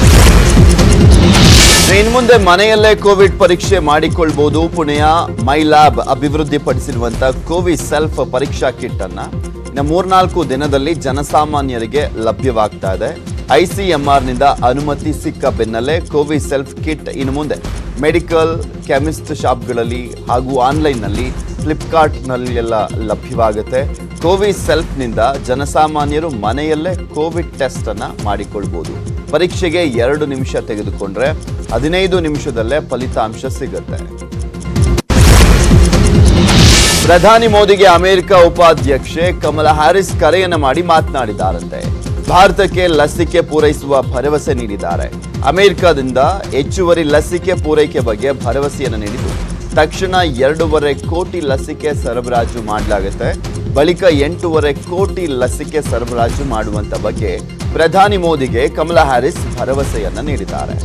ಇನ್ನು ಮುಂದೆ ಮನೆಯಲ್ಲೇ ಕೋವಿಡ್ ಪರೀಕ್ಷೆ ಮಾಡಿಕೊಳ್ಬಹುದು ಪುಣೆಯ ಮೈ ಲ್ಯಾಬ್ ಅಭಿವೃದ್ಧಿಪಡಿಸಿರುವಂತ ಕೋವಿ ಸೆಲ್ಫ್ ಪರೀಕ್ಷಾ ಕಿಟ್ ಅನ್ನ ಇನ್ನು ಮೂರ್ನಾಲ್ಕು ದಿನದಲ್ಲಿ ಜನಸಾಮಾನ್ಯರಿಗೆ ಲಭ್ಯವಾಗ್ತಾ ಇದೆ ಐಸಿಎಂಆರ್ ನಿಂದ ಅನುಮತಿ ಸಿಕ್ಕ ಬೆನ್ನಲ್ಲೇ ಕೋವಿ ಸೆಲ್ಫ್ ಕಿಟ್ ಇನ್ನು ಮುಂದೆ ಮೆಡಿಕಲ್ ಕೆಮಿಸ್ಟ್ ಶಾಪ್ಗಳಲ್ಲಿ ಹಾಗೂ ಆನ್ಲೈನ್ನಲ್ಲಿ ಫ್ಲಿಪ್ಕಾರ್ಟ್ನಲ್ಲಿ ಎಲ್ಲ ಲಭ್ಯವಾಗುತ್ತೆ ಕೋವಿ ಸೆಲ್ಫ್ನಿಂದ ಜನಸಾಮಾನ್ಯರು ಮನೆಯಲ್ಲೇ ಕೋವಿಡ್ ಟೆಸ್ಟ್ ಅನ್ನ ಮಾಡಿಕೊಳ್ಬಹುದು ಪರೀಕ್ಷೆಗೆ ಎರಡು ನಿಮಿಷ ತೆಗೆದುಕೊಂಡ್ರೆ ಹದಿನೈದು ನಿಮಿಷದಲ್ಲೇ ಫಲಿತಾಂಶ ಸಿಗುತ್ತೆ ಪ್ರಧಾನಿ ಮೋದಿಗೆ ಅಮೆರಿಕ ಉಪಾಧ್ಯಕ್ಷೆ ಕಮಲಾ ಹ್ಯಾರಿಸ್ ಕರೆಯನ್ನ ಮಾಡಿ ಮಾತನಾಡಿದ್ದಾರಂತೆ ಭಾರತಕ್ಕೆ ಲಸಿಕೆ ಪೂರೈಸುವ ಭರವಸೆ ನೀಡಿದ್ದಾರೆ ಅಮೆರಿಕದಿಂದ ಹೆಚ್ಚುವರಿ ಲಸಿಕೆ ಪೂರೈಕೆ ಬಗ್ಗೆ ಭರವಸೆಯನ್ನು ನೀಡಿದ್ದು ತಕ್ಷಣ ಎರಡೂವರೆ ಕೋಟಿ ಲಸಿಕೆ ಸರಬರಾಜು ಮಾಡಲಾಗುತ್ತೆ ಬಳಿಕ ಎಂಟೂವರೆ ಕೋಟಿ ಲಸಿಕೆ ಸರಬರಾಜು ಮಾಡುವಂತ ಬಗ್ಗೆ ಪ್ರಧಾನಿ ಮೋದಿಗೆ ಕಮಲಾ ಹ್ಯಾರಿಸ್ ಭರವಸೆಯನ್ನ ನೀಡಿದ್ದಾರೆ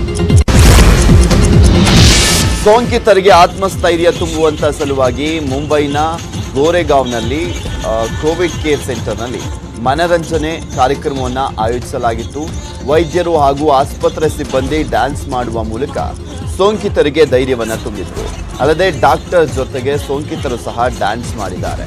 ಸೋಂಕಿತರಿಗೆ ಆತ್ಮಸ್ಥೈರ್ಯ ತುಂಬುವಂತ ಸಲುವಾಗಿ ಮುಂಬೈನ ಗೋರೆಗಾಂವ್ನಲ್ಲಿ ಆ, ಕೋವಿಡ್ ಕೇರ್ ಸೆಂಟರ್ನಲ್ಲಿ ಮನರಂಜನೆ ಕಾರ್ಯಕ್ರಮವನ್ನು ಆಯೋಜಿಸಲಾಗಿತ್ತು ವೈದ್ಯರು ಹಾಗೂ ಆಸ್ಪತ್ರೆ ಸಿಬ್ಬಂದಿ ಡ್ಯಾನ್ಸ್ ಮಾಡುವ ಮೂಲಕ ಸೋಂಕಿತರಿಗೆ ಧೈರ್ಯವನ್ನು ತುಂಬಿತ್ತು ಅಲ್ಲದೆ ಡಾಕ್ಟರ್ ಜೊತೆಗೆ ಸೋಂಕಿತರು ಸಹ ಡ್ಯಾನ್ಸ್ ಮಾಡಿದ್ದಾರೆ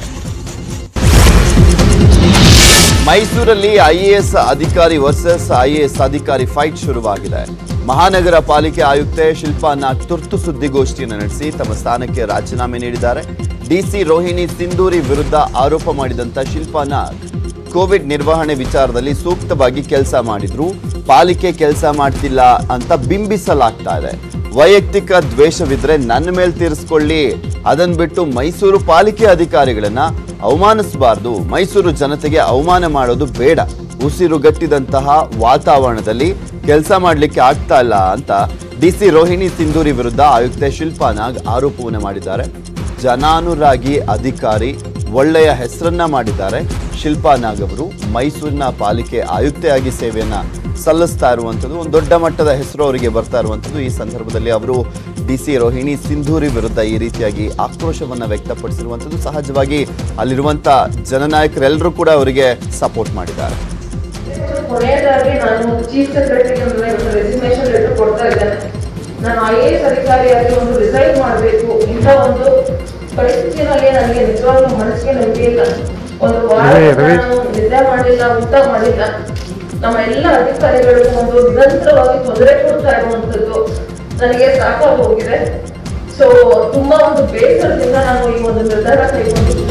ಮೈಸೂರಲ್ಲಿ ಐಎಎಸ್ ಅಧಿಕಾರಿ ವರ್ಸಸ್ ಐಎಎಸ್ ಅಧಿಕಾರಿ ಫೈಟ್ ಶುರುವಾಗಿದೆ ಮಹಾನಗರ ಪಾಲಿಕೆ ಆಯುಕ್ತೆ ಶಿಲ್ಪಾ ನಾಗ್ ತುರ್ತು ಸುದ್ದಿಗೋಷ್ಠಿಯನ್ನು ನಡೆಸಿ ತಮ್ಮ ಸ್ಥಾನಕ್ಕೆ ರಾಜೀನಾಮೆ ನೀಡಿದ್ದಾರೆ ಡಿಸಿ ರೋಹಿಣಿ ಸಿಂಧೂರಿ ವಿರುದ್ಧ ಆರೋಪ ಮಾಡಿದಂತ ಶಿಲ್ಪಾ ನಾಗ್ ಕೋವಿಡ್ ನಿರ್ವಹಣೆ ವಿಚಾರದಲ್ಲಿ ಸೂಕ್ತವಾಗಿ ಕೆಲಸ ಮಾಡಿದ್ರು ಪಾಲಿಕೆ ಕೆಲಸ ಮಾಡ್ತಿಲ್ಲ ಅಂತ ಬಿಂಬಿಸಲಾಗ್ತಾ ಇದೆ ವೈಯಕ್ತಿಕ ದ್ವೇಷವಿದ್ರೆ ನನ್ನ ಮೇಲೆ ತೀರಿಸ್ಕೊಳ್ಳಿ ಅದನ್ ಬಿಟ್ಟು ಮೈಸೂರು ಪಾಲಿಕೆ ಅಧಿಕಾರಿಗಳನ್ನ ಅವಮಾನಿಸಬಾರ್ದು ಮೈಸೂರು ಜನತೆಗೆ ಅವಮಾನ ಮಾಡೋದು ಬೇಡ ಉಸಿರುಗಟ್ಟಿದಂತಹ ವಾತಾವರಣದಲ್ಲಿ ಕೆಲಸ ಮಾಡಲಿಕ್ಕೆ ಆಗ್ತಾ ಇಲ್ಲ ಅಂತ ಡಿಸಿ ರೋಹಿಣಿ ಸಿಂಧೂರಿ ವಿರುದ್ಧ ಆಯುಕ್ತೆ ಶಿಲ್ಪಾ ನಾಗ್ ಆರೋಪವನ್ನು ಮಾಡಿದ್ದಾರೆ ಜನಾನುರಾಗಿ ಅಧಿಕಾರಿ ಒಳ್ಳೆಯ ಹೆಸರನ್ನ ಮಾಡಿದ್ದಾರೆ ಶಿಲ್ಪಾ ನಾಗ್ ಅವರು ಮೈಸೂರಿನ ಪಾಲಿಕೆ ಆಯುಕ್ತೆಯಾಗಿ ಸೇವೆಯನ್ನ ಸಲ್ಲಿಸ್ತಾ ಇರುವಂಥದ್ದು ಒಂದು ದೊಡ್ಡ ಮಟ್ಟದ ಹೆಸರು ಅವರಿಗೆ ಬರ್ತಾ ಇರುವಂಥದ್ದು ಈ ಸಂದರ್ಭದಲ್ಲಿ ಅವರು ಡಿ ಸಿ ರೋಹಿಣಿ ಸಿಂಧೂರಿ ವಿರುದ್ಧ ಈ ರೀತಿಯಾಗಿ ಆಕ್ರೋಶವನ್ನ ವ್ಯಕ್ತಪಡಿಸಿರುವಂಥದ್ದು ಸಹಜವಾಗಿ ಅಲ್ಲಿರುವಂಥ ಜನನಾಯಕರೆಲ್ಲರೂ ಕೂಡ ಅವರಿಗೆ ಸಪೋರ್ಟ್ ಮಾಡಿದ್ದಾರೆ ಕೊನೆಯದಾಗಿ ನಾನು ಚೀಫ್ ಸೆಕ್ರೆಟರಿಗೆ ಒಂದು ರೆಸಿಗ್ನೇಷನ್ ಲೆಟರ್ ಕೊಡ್ತಾ ಇದ್ದೇನೆ ನಾನು ಐ ಎ ಎಸ್ ಅಧಿಕಾರಿಯಾಗಿ ಒಂದು ರಿಸೈನ್ ಮಾಡಬೇಕು ಇಂಥ ಒಂದು ಪರಿಸ್ಥಿತಿನಲ್ಲಿ ನನಗೆ ನಿಜವಾಗ್ಲೂ ಮನಸ್ಸಿಗೆ ನಂಬಿಕೆ ಇಲ್ಲ ಒಂದು ವಾರ ನಾನು ನಿದ್ದೆ ಮಾಡಿಲ್ಲ ಊಟ ಮಾಡಿಲ್ಲ ನಮ್ಮ ಎಲ್ಲ ಅಧಿಕಾರಿಗಳಿಗೂ ಒಂದು ನಿರಂತರವಾಗಿ ತೊಂದರೆ ಕೊಡ್ತಾ ಇರುವಂಥದ್ದು ನನಗೆ ಸಾಕಾಗಿ ಹೋಗಿದೆ ಸೊ ತುಂಬಾ ಒಂದು ಬೇಸರದಿಂದ ನಾನು ಈ ಒಂದು ನಿರ್ಧಾರ ಕೈಗೊಂಡಿದ್ದೀನಿ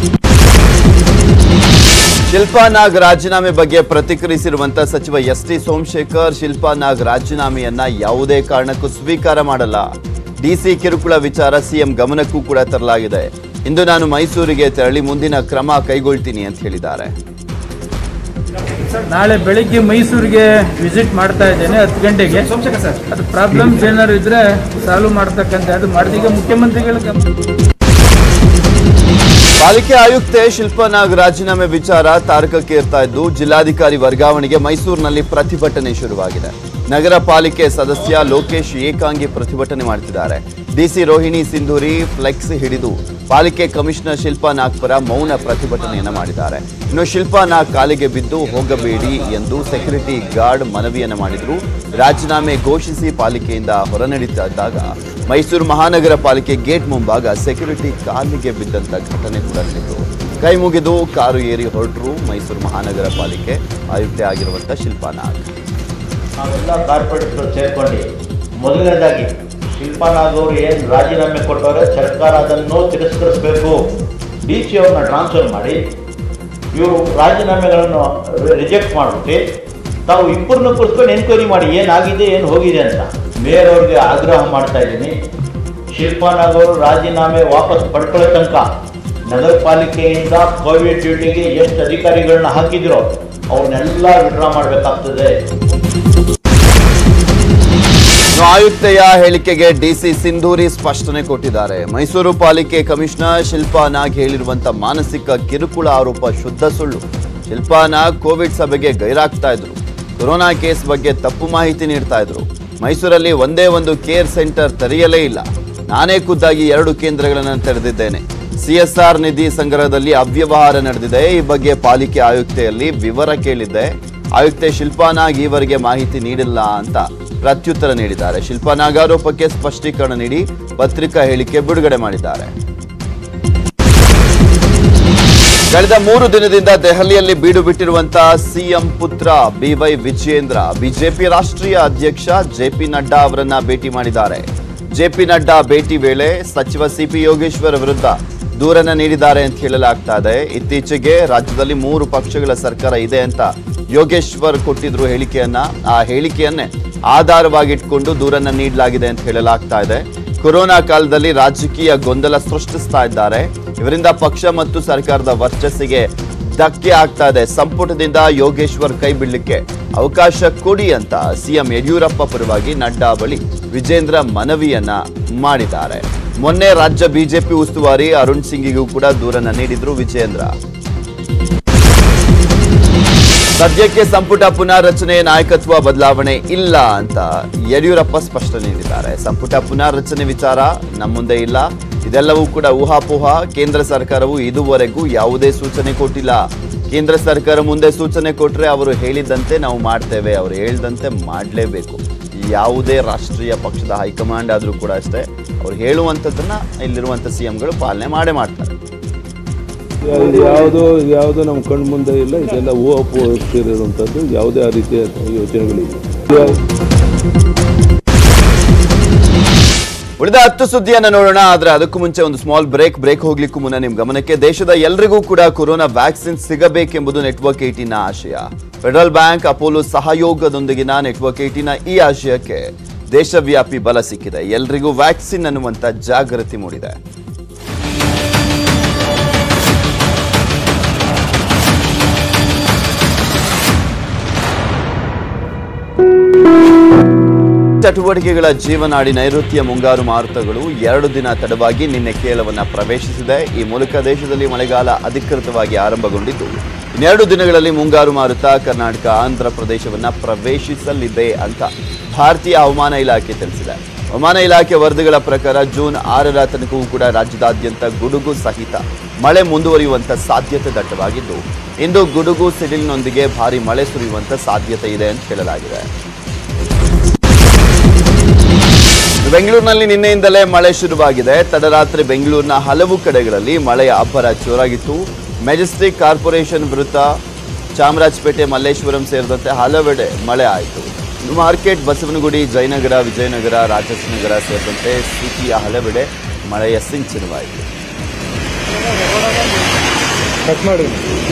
ಶಿಲ್ಪಾ ನಾಗ್ ರಾಜೀನಾಮೆ ಬಗ್ಗೆ ಪ್ರತಿಕ್ರಿಯಿಸಿರುವಂತ ಸಚಿವ ಎಸ್ ಟಿ ಸೋಮಶೇಖರ್ ಶಿಲ್ಪಾ ನಾಗ್ ರಾಜೀನಾಮೆಯನ್ನ ಯಾವುದೇ ಕಾರಣಕ್ಕೂ ಸ್ವೀಕಾರ ಮಾಡಲ್ಲ ಡಿಸಿ ಕಿರುಕುಳ ವಿಚಾರ ಸಿಎಂ ಗಮನಕ್ಕೂ ಕೂಡ ತರಲಾಗಿದೆ ಇಂದು ನಾನು ಮೈಸೂರಿಗೆ ತೆರಳಿ ಮುಂದಿನ ಕ್ರಮ ಕೈಗೊಳ್ತೀನಿ ಅಂತ ಹೇಳಿದ್ದಾರೆ ನಾಳೆ ಬೆಳಿಗ್ಗೆ ಮೈಸೂರಿಗೆ ವಿಸಿಟ್ ಮಾಡ್ತಾ ಇದ್ದೇನೆ ಹತ್ತು ಗಂಟೆಗೆ ಅದು ಪ್ರಾಬ್ಲಮ್ಸ್ ಏನಾದ್ರು ಇದ್ರೆ ಸಾಲ್ವ್ ಮಾಡ್ತಕ್ಕಂಥ ಅದು ಮಾಡಿದೀಗ ಮುಖ್ಯಮಂತ್ರಿಗಳ ಗಮನ ಪಾಲಿಕೆ ಆಯುಕ್ತೆ ಶಿಲ್ಪಾ ನಾಗ್ ರಾಜೀನಾಮೆ ವಿಚಾರ ತಾರಕಕ್ಕೆ ಇರ್ತಾ ಇದ್ದು ಜಿಲ್ಲಾಧಿಕಾರಿ ವರ್ಗಾವಣೆಗೆ ಮೈಸೂರಿನಲ್ಲಿ ಪ್ರತಿಭಟನೆ ಶುರುವಾಗಿದೆ ನಗರ ಪಾಲಿಕೆ ಸದಸ್ಯ ಲೋಕೇಶ್ ಏಕಾಂಗಿ ಪ್ರತಿಭಟನೆ ಮಾಡ್ತಿದ್ದಾರೆ ಡಿಸಿ ರೋಹಿಣಿ ಸಿಂಧೂರಿ ಫ್ಲೆಕ್ಸ್ ಹಿಡಿದು ಪಾಲಿಕೆ ಕಮಿಷನರ್ ಶಿಲ್ಪಾ ನಾಗ್ ಪರ ಮೌನ ಪ್ರತಿಭಟನೆಯನ್ನ ಮಾಡಿದ್ದಾರೆ ಇನ್ನು ಶಿಲ್ಪಾ ನಾಗ್ ಕಾಲಿಗೆ ಬಿದ್ದು ಹೋಗಬೇಡಿ ಎಂದು ಸೆಕ್ಯೂರಿಟಿ ಗಾರ್ಡ್ ಮನವಿಯನ್ನ ಮಾಡಿದ್ರು ರಾಜೀನಾಮೆ ಘೋಷಿಸಿ ಪಾಲಿಕೆಯಿಂದ ಹೊರನಡೀತಾ ಇದ್ದಾಗ ಮೈಸೂರು ಮಹಾನಗರ ಪಾಲಿಕೆ ಗೇಟ್ ಮುಂಭಾಗ ಸೆಕ್ಯೂರಿಟಿ ಕಾಲಿಗೆ ಬಿದ್ದಂತ ಘಟನೆ ಕೂಡ ನಡೆಯಿತು ಕೈ ಮುಗಿದು ಕಾರು ಏರಿ ಹೊರಟರು ಮೈಸೂರು ಮಹಾನಗರ ಪಾಲಿಕೆ ಆಯುಕ್ತೆ ಆಗಿರುವಂತ ಶಿಲ್ಪಾ ನಾಗ್ ನಾವೆಲ್ಲ ಕಾರ್ಪೊರೇಟ್ಗಳು ಸೇರ್ಕೊಂಡು ಮೊದಲನೇದಾಗಿ ಶಿಲ್ಪಾನಾಗ್ ಅವರು ಏನು ರಾಜೀನಾಮೆ ಕೊಟ್ಟವ್ರೆ ಸರ್ಕಾರ ಅದನ್ನು ತಿರಸ್ಕರಿಸಬೇಕು ಡಿ ಸಿ ಅವ್ರನ್ನ ಟ್ರಾನ್ಸ್ಫರ್ ಮಾಡಿ ಇವರು ರಾಜೀನಾಮೆಗಳನ್ನು ರಿಜೆಕ್ಟ್ ಮಾಡಿಬಿಟ್ಟು ತಾವು ಇಬ್ಬರನ್ನ ಕೂರಿಸ್ಕೊಂಡು ಎನ್ಕ್ವೈರಿ ಮಾಡಿ ಏನಾಗಿದೆ ಏನು ಹೋಗಿದೆ ಅಂತ ಮೇಯರ್ ಅವ್ರಿಗೆ ಆಗ್ರಹ ಮಾಡ್ತಾ ಇದ್ದೀನಿ ಶಿಲ್ಪಾನಾಗ್ ಅವರು ರಾಜೀನಾಮೆ ವಾಪಸ್ ಪಡ್ಕೊಳ್ಳೋ ತನಕ ನಗರ ಪಾಲಿಕೆಯಿಂದ ಕೋವಿಡ್ ಡ್ಯೂಟಿಗೆ ಎಷ್ಟು ಅಧಿಕಾರಿಗಳನ್ನ ಹಾಕಿದಿರೋ ಅವ್ರನ್ನೆಲ್ಲ ವಿಡ್ರಾ ಮಾಡಬೇಕಾಗ್ತದೆ ಇನ್ನು ಆಯುಕ್ತೆಯ ಹೇಳಿಕೆಗೆ ಡಿಸಿ ಸಿಂಧೂರಿ ಸ್ಪಷ್ಟನೆ ಕೊಟ್ಟಿದ್ದಾರೆ ಮೈಸೂರು ಪಾಲಿಕೆ ಕಮಿಷನರ್ ಶಿಲ್ಪಾ ನಾಗ್ ಹೇಳಿರುವಂತ ಮಾನಸಿಕ ಕಿರುಕುಳ ಆರೋಪ ಶುದ್ಧ ಸುಳ್ಳು ಶಿಲ್ಪಾ ನಾಗ್ ಕೋವಿಡ್ ಸಭೆಗೆ ಗೈರಾಗ್ತಾ ಇದ್ರು ಕೊರೋನಾ ಕೇಸ್ ಬಗ್ಗೆ ತಪ್ಪು ಮಾಹಿತಿ ನೀಡ್ತಾ ಇದ್ರು ಮೈಸೂರಲ್ಲಿ ಒಂದೇ ಒಂದು ಕೇರ್ ಸೆಂಟರ್ ತೆರೆಯಲೇ ಇಲ್ಲ ನಾನೇ ಖುದ್ದಾಗಿ ಎರಡು ಕೇಂದ್ರಗಳನ್ನು ತೆರೆದಿದ್ದೇನೆ ಸಿಎಸ್ಆರ್ ನಿಧಿ ಸಂಗ್ರಹದಲ್ಲಿ ಅವ್ಯವಹಾರ ನಡೆದಿದೆ ಈ ಬಗ್ಗೆ ಪಾಲಿಕೆ ಆಯುಕ್ತೆಯಲ್ಲಿ ವಿವರ ಕೇಳಿದ್ದೆ ಆಯುಕ್ತೆ ಶಿಲ್ಪಾ ನಾಗ್ ಈವರೆಗೆ ಮಾಹಿತಿ ನೀಡಿಲ್ಲ ಅಂತ ಪ್ರತ್ಯುತ್ತರ ನೀಡಿದ್ದಾರೆ ಶಿಲ್ಪಾ ನಾಗ್ ಆರೋಪಕ್ಕೆ ಸ್ಪಷ್ಟೀಕರಣ ನೀಡಿ ಪತ್ರಿಕಾ ಹೇಳಿಕೆ ಬಿಡುಗಡೆ ಮಾಡಿದ್ದಾರೆ ಕಳೆದ ಮೂರು ದಿನದಿಂದ ದೆಹಲಿಯಲ್ಲಿ ಬೀಡು ಬಿಟ್ಟಿರುವಂತಹ ಸಿಎಂ ಪುತ್ರ ಬಿವೈ ವಿಜಯೇಂದ್ರ ಬಿಜೆಪಿ ರಾಷ್ಟ್ರೀಯ ಅಧ್ಯಕ್ಷ ಜೆಪಿ ನಡ್ಡಾ ಅವರನ್ನ ಭೇಟಿ ಮಾಡಿದ್ದಾರೆ ಜೆಪಿ ನಡ್ಡಾ ಭೇಟಿ ವೇಳೆ ಸಚಿವ ಸಿಪಿ ಯೋಗೇಶ್ವರ್ ವಿರುದ್ಧ ದೂರನ್ನ ನೀಡಿದ್ದಾರೆ ಅಂತ ಹೇಳಲಾಗ್ತಾ ಇದೆ ಇತ್ತೀಚೆಗೆ ರಾಜ್ಯದಲ್ಲಿ ಮೂರು ಪಕ್ಷಗಳ ಸರ್ಕಾರ ಇದೆ ಅಂತ ಯೋಗೇಶ್ವರ್ ಕೊಟ್ಟಿದ್ರು ಹೇಳಿಕೆಯನ್ನ ಆ ಹೇಳಿಕೆಯನ್ನೇ ಆಧಾರವಾಗಿಟ್ಕೊಂಡು ದೂರನ್ನ ನೀಡಲಾಗಿದೆ ಅಂತ ಹೇಳಲಾಗ್ತಾ ಇದೆ ಕೊರೋನಾ ಕಾಲದಲ್ಲಿ ರಾಜಕೀಯ ಗೊಂದಲ ಸೃಷ್ಟಿಸ್ತಾ ಇದ್ದಾರೆ ಇವರಿಂದ ಪಕ್ಷ ಮತ್ತು ಸರ್ಕಾರದ ವರ್ಚಸ್ಸಿಗೆ ಧಕ್ಕೆ ಆಗ್ತಾ ಇದೆ ಸಂಪುಟದಿಂದ ಯೋಗೇಶ್ವರ್ ಕೈ ಬಿಡ್ಲಿಕ್ಕೆ ಅವಕಾಶ ಕೊಡಿ ಅಂತ ಸಿಎಂ ಯಡಿಯೂರಪ್ಪ ಪರವಾಗಿ ನಡ್ಡಾ ಬಳಿ ವಿಜೇಂದ್ರ ಮನವಿಯನ್ನ ಮಾಡಿದ್ದಾರೆ ಮೊನ್ನೆ ರಾಜ್ಯ ಬಿಜೆಪಿ ಉಸ್ತುವಾರಿ ಅರುಣ್ ಸಿಂಗಿಗೂ ಕೂಡ ದೂರನ್ನ ನೀಡಿದ್ರು ವಿಜೇಂದ್ರ ಸದ್ಯಕ್ಕೆ ಸಂಪುಟ ಪುನಾರಚನೆ ನಾಯಕತ್ವ ಬದಲಾವಣೆ ಇಲ್ಲ ಅಂತ ಯಡಿಯೂರಪ್ಪ ಸ್ಪಷ್ಟನೆ ನೀಡಿದ್ದಾರೆ ಸಂಪುಟ ಪುನಾರಚನೆ ವಿಚಾರ ನಮ್ಮ ಮುಂದೆ ಇಲ್ಲ ಇದೆಲ್ಲವೂ ಕೂಡ ಊಹಾಪೋಹ ಕೇಂದ್ರ ಸರ್ಕಾರವು ಇದುವರೆಗೂ ಯಾವುದೇ ಸೂಚನೆ ಕೊಟ್ಟಿಲ್ಲ ಕೇಂದ್ರ ಸರ್ಕಾರ ಮುಂದೆ ಸೂಚನೆ ಕೊಟ್ರೆ ಅವರು ಹೇಳಿದಂತೆ ನಾವು ಮಾಡ್ತೇವೆ ಅವರು ಹೇಳ್ದಂತೆ ಮಾಡಲೇಬೇಕು ಯಾವುದೇ ರಾಷ್ಟ್ರೀಯ ಪಕ್ಷದ ಹೈಕಮಾಂಡ್ ಆದರೂ ಕೂಡ ಅಷ್ಟೇ ಅವ್ರು ಹೇಳುವಂಥದ್ದನ್ನ ಇಲ್ಲಿರುವಂಥ ಸಿ ಎಂಗಳು ಪಾಲನೆ ಮಾಡೇ ಮಾಡ್ತಾರೆ ಇದು ಯಾವುದೋ ಯಾವುದೋ ನಮ್ಮ ಕಣ್ಣು ಮುಂದೆ ಇಲ್ಲ ಇದೆಲ್ಲ ಊಹಪು ಸೇರಿರುವಂಥದ್ದು ಯಾವುದೇ ಆ ರೀತಿಯ ಯೋಚನೆಗಳಿಲ್ಲ ಉಳಿದ ಹತ್ತು ಸುದ್ದಿಯನ್ನ ನೋಡೋಣ ಆದ್ರೆ ಅದಕ್ಕೂ ಮುಂಚೆ ಒಂದು ಸ್ಮಾಲ್ ಬ್ರೇಕ್ ಬ್ರೇಕ್ ಹೋಗ್ಲಿಕ್ಕೂ ಮುನ್ನ ನಿಮ್ ಗಮನಕ್ಕೆ ದೇಶದ ಎಲ್ರಿಗೂ ಕೂಡ ಕೊರೋನಾ ವ್ಯಾಕ್ಸಿನ್ ಸಿಗಬೇಕೆಂಬುದು ನೆಟ್ವರ್ಕ್ ಏಟಿನ ಆಶಯ ಫೆಡರಲ್ ಬ್ಯಾಂಕ್ ಅಪೋಲೋ ಸಹಯೋಗದೊಂದಿಗಿನ ನೆಟ್ವರ್ಕ್ ಏಟಿನ ಈ ಆಶಯಕ್ಕೆ ದೇಶವ್ಯಾಪಿ ಬಲ ಸಿಕ್ಕಿದೆ ಎಲ್ರಿಗೂ ವ್ಯಾಕ್ಸಿನ್ ಅನ್ನುವಂಥ ಜಾಗೃತಿ ಮೂಡಿದೆ ಚಟುವಟಿಕೆಗಳ ಜೀವನಾಡಿ ನೈಋತ್ಯ ಮುಂಗಾರು ಮಾರುತಗಳು ಎರಡು ದಿನ ತಡವಾಗಿ ನಿನ್ನೆ ಕೇರಳವನ್ನ ಪ್ರವೇಶಿಸಿದೆ ಈ ಮೂಲಕ ದೇಶದಲ್ಲಿ ಮಳೆಗಾಲ ಅಧಿಕೃತವಾಗಿ ಆರಂಭಗೊಂಡಿದ್ದು ಇನ್ನೆರಡು ದಿನಗಳಲ್ಲಿ ಮುಂಗಾರು ಮಾರುತ ಕರ್ನಾಟಕ ಆಂಧ್ರ ಪ್ರದೇಶವನ್ನ ಪ್ರವೇಶಿಸಲಿದೆ ಅಂತ ಭಾರತೀಯ ಹವಾಮಾನ ಇಲಾಖೆ ತಿಳಿಸಿದೆ ಹವಾಮಾನ ಇಲಾಖೆ ವರದಿಗಳ ಪ್ರಕಾರ ಜೂನ್ ಆರರ ತನಕವೂ ಕೂಡ ರಾಜ್ಯದಾದ್ಯಂತ ಗುಡುಗು ಸಹಿತ ಮಳೆ ಮುಂದುವರಿಯುವಂತ ಸಾಧ್ಯತೆ ದಟ್ಟವಾಗಿದ್ದು ಇಂದು ಗುಡುಗು ಸಿಡಿಲಿನೊಂದಿಗೆ ಭಾರಿ ಮಳೆ ಸುರಿಯುವಂತ ಸಾಧ್ಯತೆ ಇದೆ ಅಂತ ಹೇಳಲಾಗಿದೆ ಬೆಂಗಳೂರಿನಲ್ಲಿ ನಿನ್ನೆಯಿಂದಲೇ ಮಳೆ ಶುರುವಾಗಿದೆ ತಡರಾತ್ರಿ ಬೆಂಗಳೂರಿನ ಹಲವು ಕಡೆಗಳಲ್ಲಿ ಮಳೆಯ ಅಬ್ಬರ ಜೋರಾಗಿತ್ತು ಮೆಜೆಸ್ಟಿಕ್ ಕಾರ್ಪೊರೇಷನ್ ವೃತ್ತ ಚಾಮರಾಜಪೇಟೆ ಮಲ್ಲೇಶ್ವರಂ ಸೇರಿದಂತೆ ಹಲವೆಡೆ ಮಳೆ ಆಯಿತು ಇನ್ನು ಮಾರ್ಕೆಟ್ ಬಸವನಗುಡಿ ಜಯನಗರ ವಿಜಯನಗರ ರಾಜಾಜಿನಗರ ಸೇರಿದಂತೆ ಸಿಟಿಯ ಹಲವೆಡೆ ಮಳೆಯ ಸಿಂಚನವಾಯಿತು ಕಟ್ ಮಾಡಿ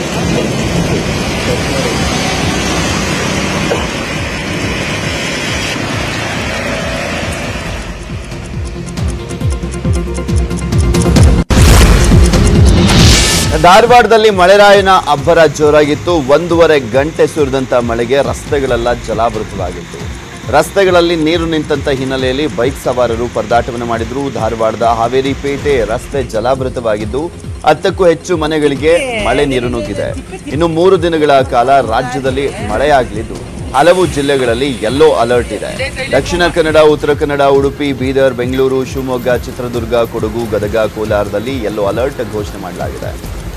ಧಾರವಾಡದಲ್ಲಿ ಮಳೆರಾಯನ ಅಬ್ಬರ ಜೋರಾಗಿತ್ತು ಒಂದೂವರೆ ಗಂಟೆ ಸುರಿದಂತ ಮಳೆಗೆ ರಸ್ತೆಗಳೆಲ್ಲ ಜಲಾವೃತವಾಗಿತ್ತು ರಸ್ತೆಗಳಲ್ಲಿ ನೀರು ನಿಂತಂತ ಹಿನ್ನೆಲೆಯಲ್ಲಿ ಬೈಕ್ ಸವಾರರು ಪರದಾಟವನ್ನು ಮಾಡಿದ್ರು ಧಾರವಾಡದ ಹಾವೇರಿ ಪೇಟೆ ರಸ್ತೆ ಜಲಾವೃತವಾಗಿದ್ದು ಹತ್ತಕ್ಕೂ ಹೆಚ್ಚು ಮನೆಗಳಿಗೆ ಮಳೆ ನೀರು ನುಗ್ಗಿದೆ ಇನ್ನು ಮೂರು ದಿನಗಳ ಕಾಲ ರಾಜ್ಯದಲ್ಲಿ ಮಳೆಯಾಗಲಿದ್ದು ಹಲವು ಜಿಲ್ಲೆಗಳಲ್ಲಿ ಯೆಲ್ಲೋ ಅಲರ್ಟ್ ಇದೆ ದಕ್ಷಿಣ ಕನ್ನಡ ಉತ್ತರ ಕನ್ನಡ ಉಡುಪಿ ಬೀದರ್ ಬೆಂಗಳೂರು ಶಿವಮೊಗ್ಗ ಚಿತ್ರದುರ್ಗ ಕೊಡಗು ಗದಗ ಕೋಲಾರದಲ್ಲಿ ಯೆಲ್ಲೋ ಅಲರ್ಟ್ ಘೋಷಣೆ ಮಾಡಲಾಗಿದೆ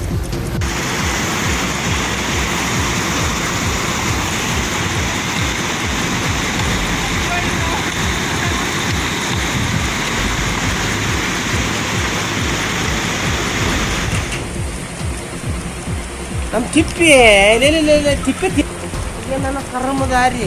ನಮ್ಮ ತಿಪ್ಪಿ ಲೇ ಲೇ, ಲೇ, ಲೇ, ತಿಪ್ಪಿ ತಿ- ಇದು ನನ್ನ ಕರ್ಮದಾರಿ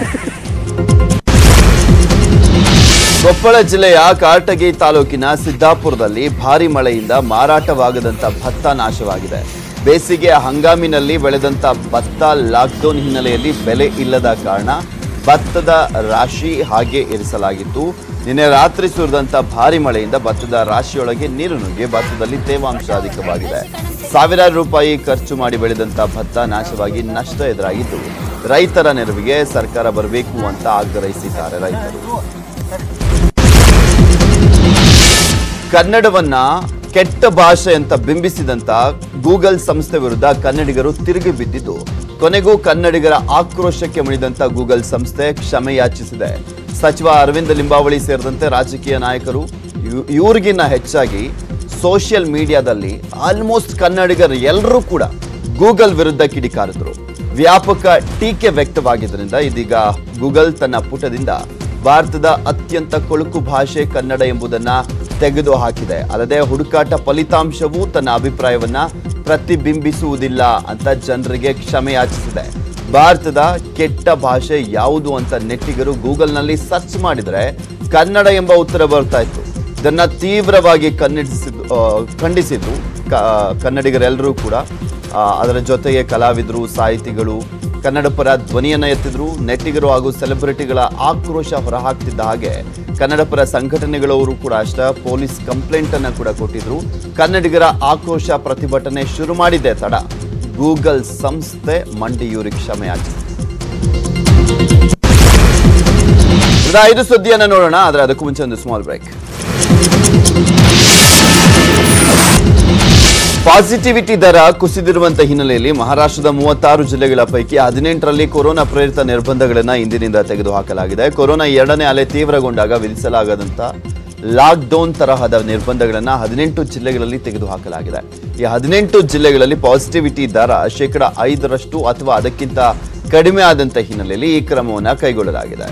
ಕೊಪ್ಪಳ ಜಿಲ್ಲೆಯ ಕಾರಟಗಿ ತಾಲೂಕಿನ ಸಿದ್ದಾಪುರದಲ್ಲಿ ಭಾರಿ ಮಳೆಯಿಂದ ಮಾರಾಟವಾಗದಂತ ಭತ್ತ ನಾಶವಾಗಿದೆ ಬೇಸಿಗೆ ಹಂಗಾಮಿನಲ್ಲಿ ಬೆಳೆದಂತ ಭತ್ತ ಲಾಕ್ಡೌನ್ ಹಿನ್ನೆಲೆಯಲ್ಲಿ ಬೆಲೆ ಇಲ್ಲದ ಕಾರಣ ಭತ್ತದ ರಾಶಿ ಹಾಗೆ ಇರಿಸಲಾಗಿತ್ತು ನಿನ್ನೆ ರಾತ್ರಿ ಸುರಿದಂತ ಭಾರಿ ಮಳೆಯಿಂದ ಭತ್ತದ ರಾಶಿಯೊಳಗೆ ನೀರು ನುಗ್ಗಿ ಭತ್ತದಲ್ಲಿ ತೇವಾಂಶ ಅಧಿಕವಾಗಿದೆ ಸಾವಿರಾರು ರೂಪಾಯಿ ಖರ್ಚು ಮಾಡಿ ಬೆಳೆದಂತ ಭತ್ತ ನಾಶವಾಗಿ ನಷ್ಟ ಎದುರಾಗಿದ್ದು ರೈತರ ನೆರವಿಗೆ ಸರ್ಕಾರ ಬರಬೇಕು ಅಂತ ಆಗ್ರಹಿಸಿದ್ದಾರೆ ರೈತರು ಕನ್ನಡವನ್ನ ಕೆಟ್ಟ ಭಾಷೆ ಅಂತ ಬಿಂಬಿಸಿದಂತ ಗೂಗಲ್ ಸಂಸ್ಥೆ ವಿರುದ್ಧ ಕನ್ನಡಿಗರು ತಿರುಗಿ ಬಿದ್ದಿದ್ದು ಕೊನೆಗೂ ಕನ್ನಡಿಗರ ಆಕ್ರೋಶಕ್ಕೆ ಮಣಿದಂತ ಗೂಗಲ್ ಸಂಸ್ಥೆ ಕ್ಷಮೆ ಯಾಚಿಸಿದೆ ಸಚಿವ ಅರವಿಂದ ಲಿಂಬಾವಳಿ ಸೇರಿದಂತೆ ರಾಜಕೀಯ ನಾಯಕರು ಇವ್- ಇವ್ರಿಗಿನ್ನ ಹೆಚ್ಚಾಗಿ ಸೋಷಿಯಲ್ ಮೀಡಿಯಾದಲ್ಲಿ ಆಲ್ಮೋಸ್ಟ್ ಕನ್ನಡಿಗರು ಎಲ್ಲರೂ ಕೂಡ ಗೂಗಲ್ ವಿರುದ್ಧ ಕಿಡಿಕಾರಿದ್ರು ವ್ಯಾಪಕ ಟೀಕೆ ವ್ಯಕ್ತವಾಗಿದ್ದರಿಂದ ಇದೀಗ ಗೂಗಲ್ ತನ್ನ ಪುಟದಿಂದ ಭಾರತದ ಅತ್ಯಂತ ಕೊಳುಕು ಭಾಷೆ ಕನ್ನಡ ಎಂಬುದನ್ನ ತೆಗೆದು ಹಾಕಿದೆ ಅಲ್ಲದೆ ಹುಡುಕಾಟ ಫಲಿತಾಂಶವೂ ತನ್ನ ಅಭಿಪ್ರಾಯವನ್ನ ಪ್ರತಿಬಿಂಬಿಸುವುದಿಲ್ಲ ಅಂತ ಜನರಿಗೆ ಕ್ಷಮೆ ಯಾಚಿಸಿದೆ ಭಾರತದ ಕೆಟ್ಟ ಭಾಷೆ ಯಾವುದು ಅಂತ ನೆಟ್ಟಿಗರು ಗೂಗಲ್ನಲ್ಲಿ ಸರ್ಚ್ ಮಾಡಿದ್ರೆ ಕನ್ನಡ ಎಂಬ ಉತ್ತರ ಬರ್ತಾ ಇತ್ತು ಇದನ್ನ ತೀವ್ರವಾಗಿ ಕನ್ನಿಡಿಸಿದ್ದು ಆ, ಖಂಡಿಸಿದ್ದು ಕ- ಕನ್ನಡಿಗರೆಲ್ಲರೂ ಕೂಡ ಆ, ಅದರ ಜೊತೆಗೆ ಕಲಾವಿದರು ಸಾಹಿತಿಗಳು ಕನ್ನಡ ಪರ ಧ್ವನಿಯನ್ನ ಎತ್ತಿದ್ರು ನೆಟ್ಟಿಗರು ಹಾಗೂ ಸೆಲೆಬ್ರಿಟಿಗಳ ಆಕ್ರೋಶ ಹೊರಹಾಕ್ತಿದ್ದ ಹಾಗೆ ಕನ್ನಡ ಪರ ಸಂಘಟನೆಗಳವರು ಕೂಡ ಅಷ್ಟ ಪೊಲೀಸ್ ಕಂಪ್ಲೇಂಟ್ ಅನ್ನ ಕೂಡ ಕೊಟ್ಟಿದ್ರು ಕನ್ನಡಿಗರ ಆಕ್ರೋಶ ಪ್ರತಿಭಟನೆ ಶುರು ಮಾಡಿದೆ ತಡ ಗೂಗಲ್ ಸಂಸ್ಥೆ ಮಂಡಿಯೂರಿ ಕ್ಷಮೆ ಯಾಚಿಸಿದೆ ಇದ ಐದು ಸುದ್ದಿಯನ್ನ ನೋಡೋಣ ಆದ್ರೆ ಅದಕ್ಕೂ ಮುಂಚೆ ಒಂದು ಸ್ಮಾಲ್ ಬ್ರೇಕ್ ಪಾಸಿಟಿವಿಟಿ ದರ ಕುಸಿದಿರುವಂತ ಹಿನ್ನೆಲೆಯಲ್ಲಿ ಮಹಾರಾಷ್ಟ್ರದ ಮೂವತ್ತಾರು ಜಿಲ್ಲೆಗಳ ಪೈಕಿ ಹದಿನೆಂಟರಲ್ಲಿ ಕೊರೋನಾ ಪ್ರೇರಿತ ನಿರ್ಬಂಧಗಳನ್ನು ಇಂದಿನಿಂದ ತೆಗೆದುಹಾಕಲಾಗಿದೆ ಕೊರೋನಾ ಎರಡನೇ ಅಲೆ ತೀವ್ರಗೊಂಡಾಗ ವಿಧಿಸಲಾಗದಂತ ಲಾಕ್ಡೌನ್ ತರಹದ ನಿರ್ಬಂಧಗಳನ್ನು ಹದಿನೆಂಟು ಜಿಲ್ಲೆಗಳಲ್ಲಿ ತೆಗೆದುಹಾಕಲಾಗಿದೆ ಈ ಹದಿನೆಂಟು ಜಿಲ್ಲೆಗಳಲ್ಲಿ ಪಾಸಿಟಿವಿಟಿ ದರ ಶೇಕಡ ಐದರಷ್ಟು ಅಥವಾ ಅದಕ್ಕಿಂತ ಕಡಿಮೆ ಆದಂತ ಹಿನ್ನೆಲೆಯಲ್ಲಿ ಈ ಕ್ರಮವನ್ನು ಕೈಗೊಳ್ಳಲಾಗಿದೆ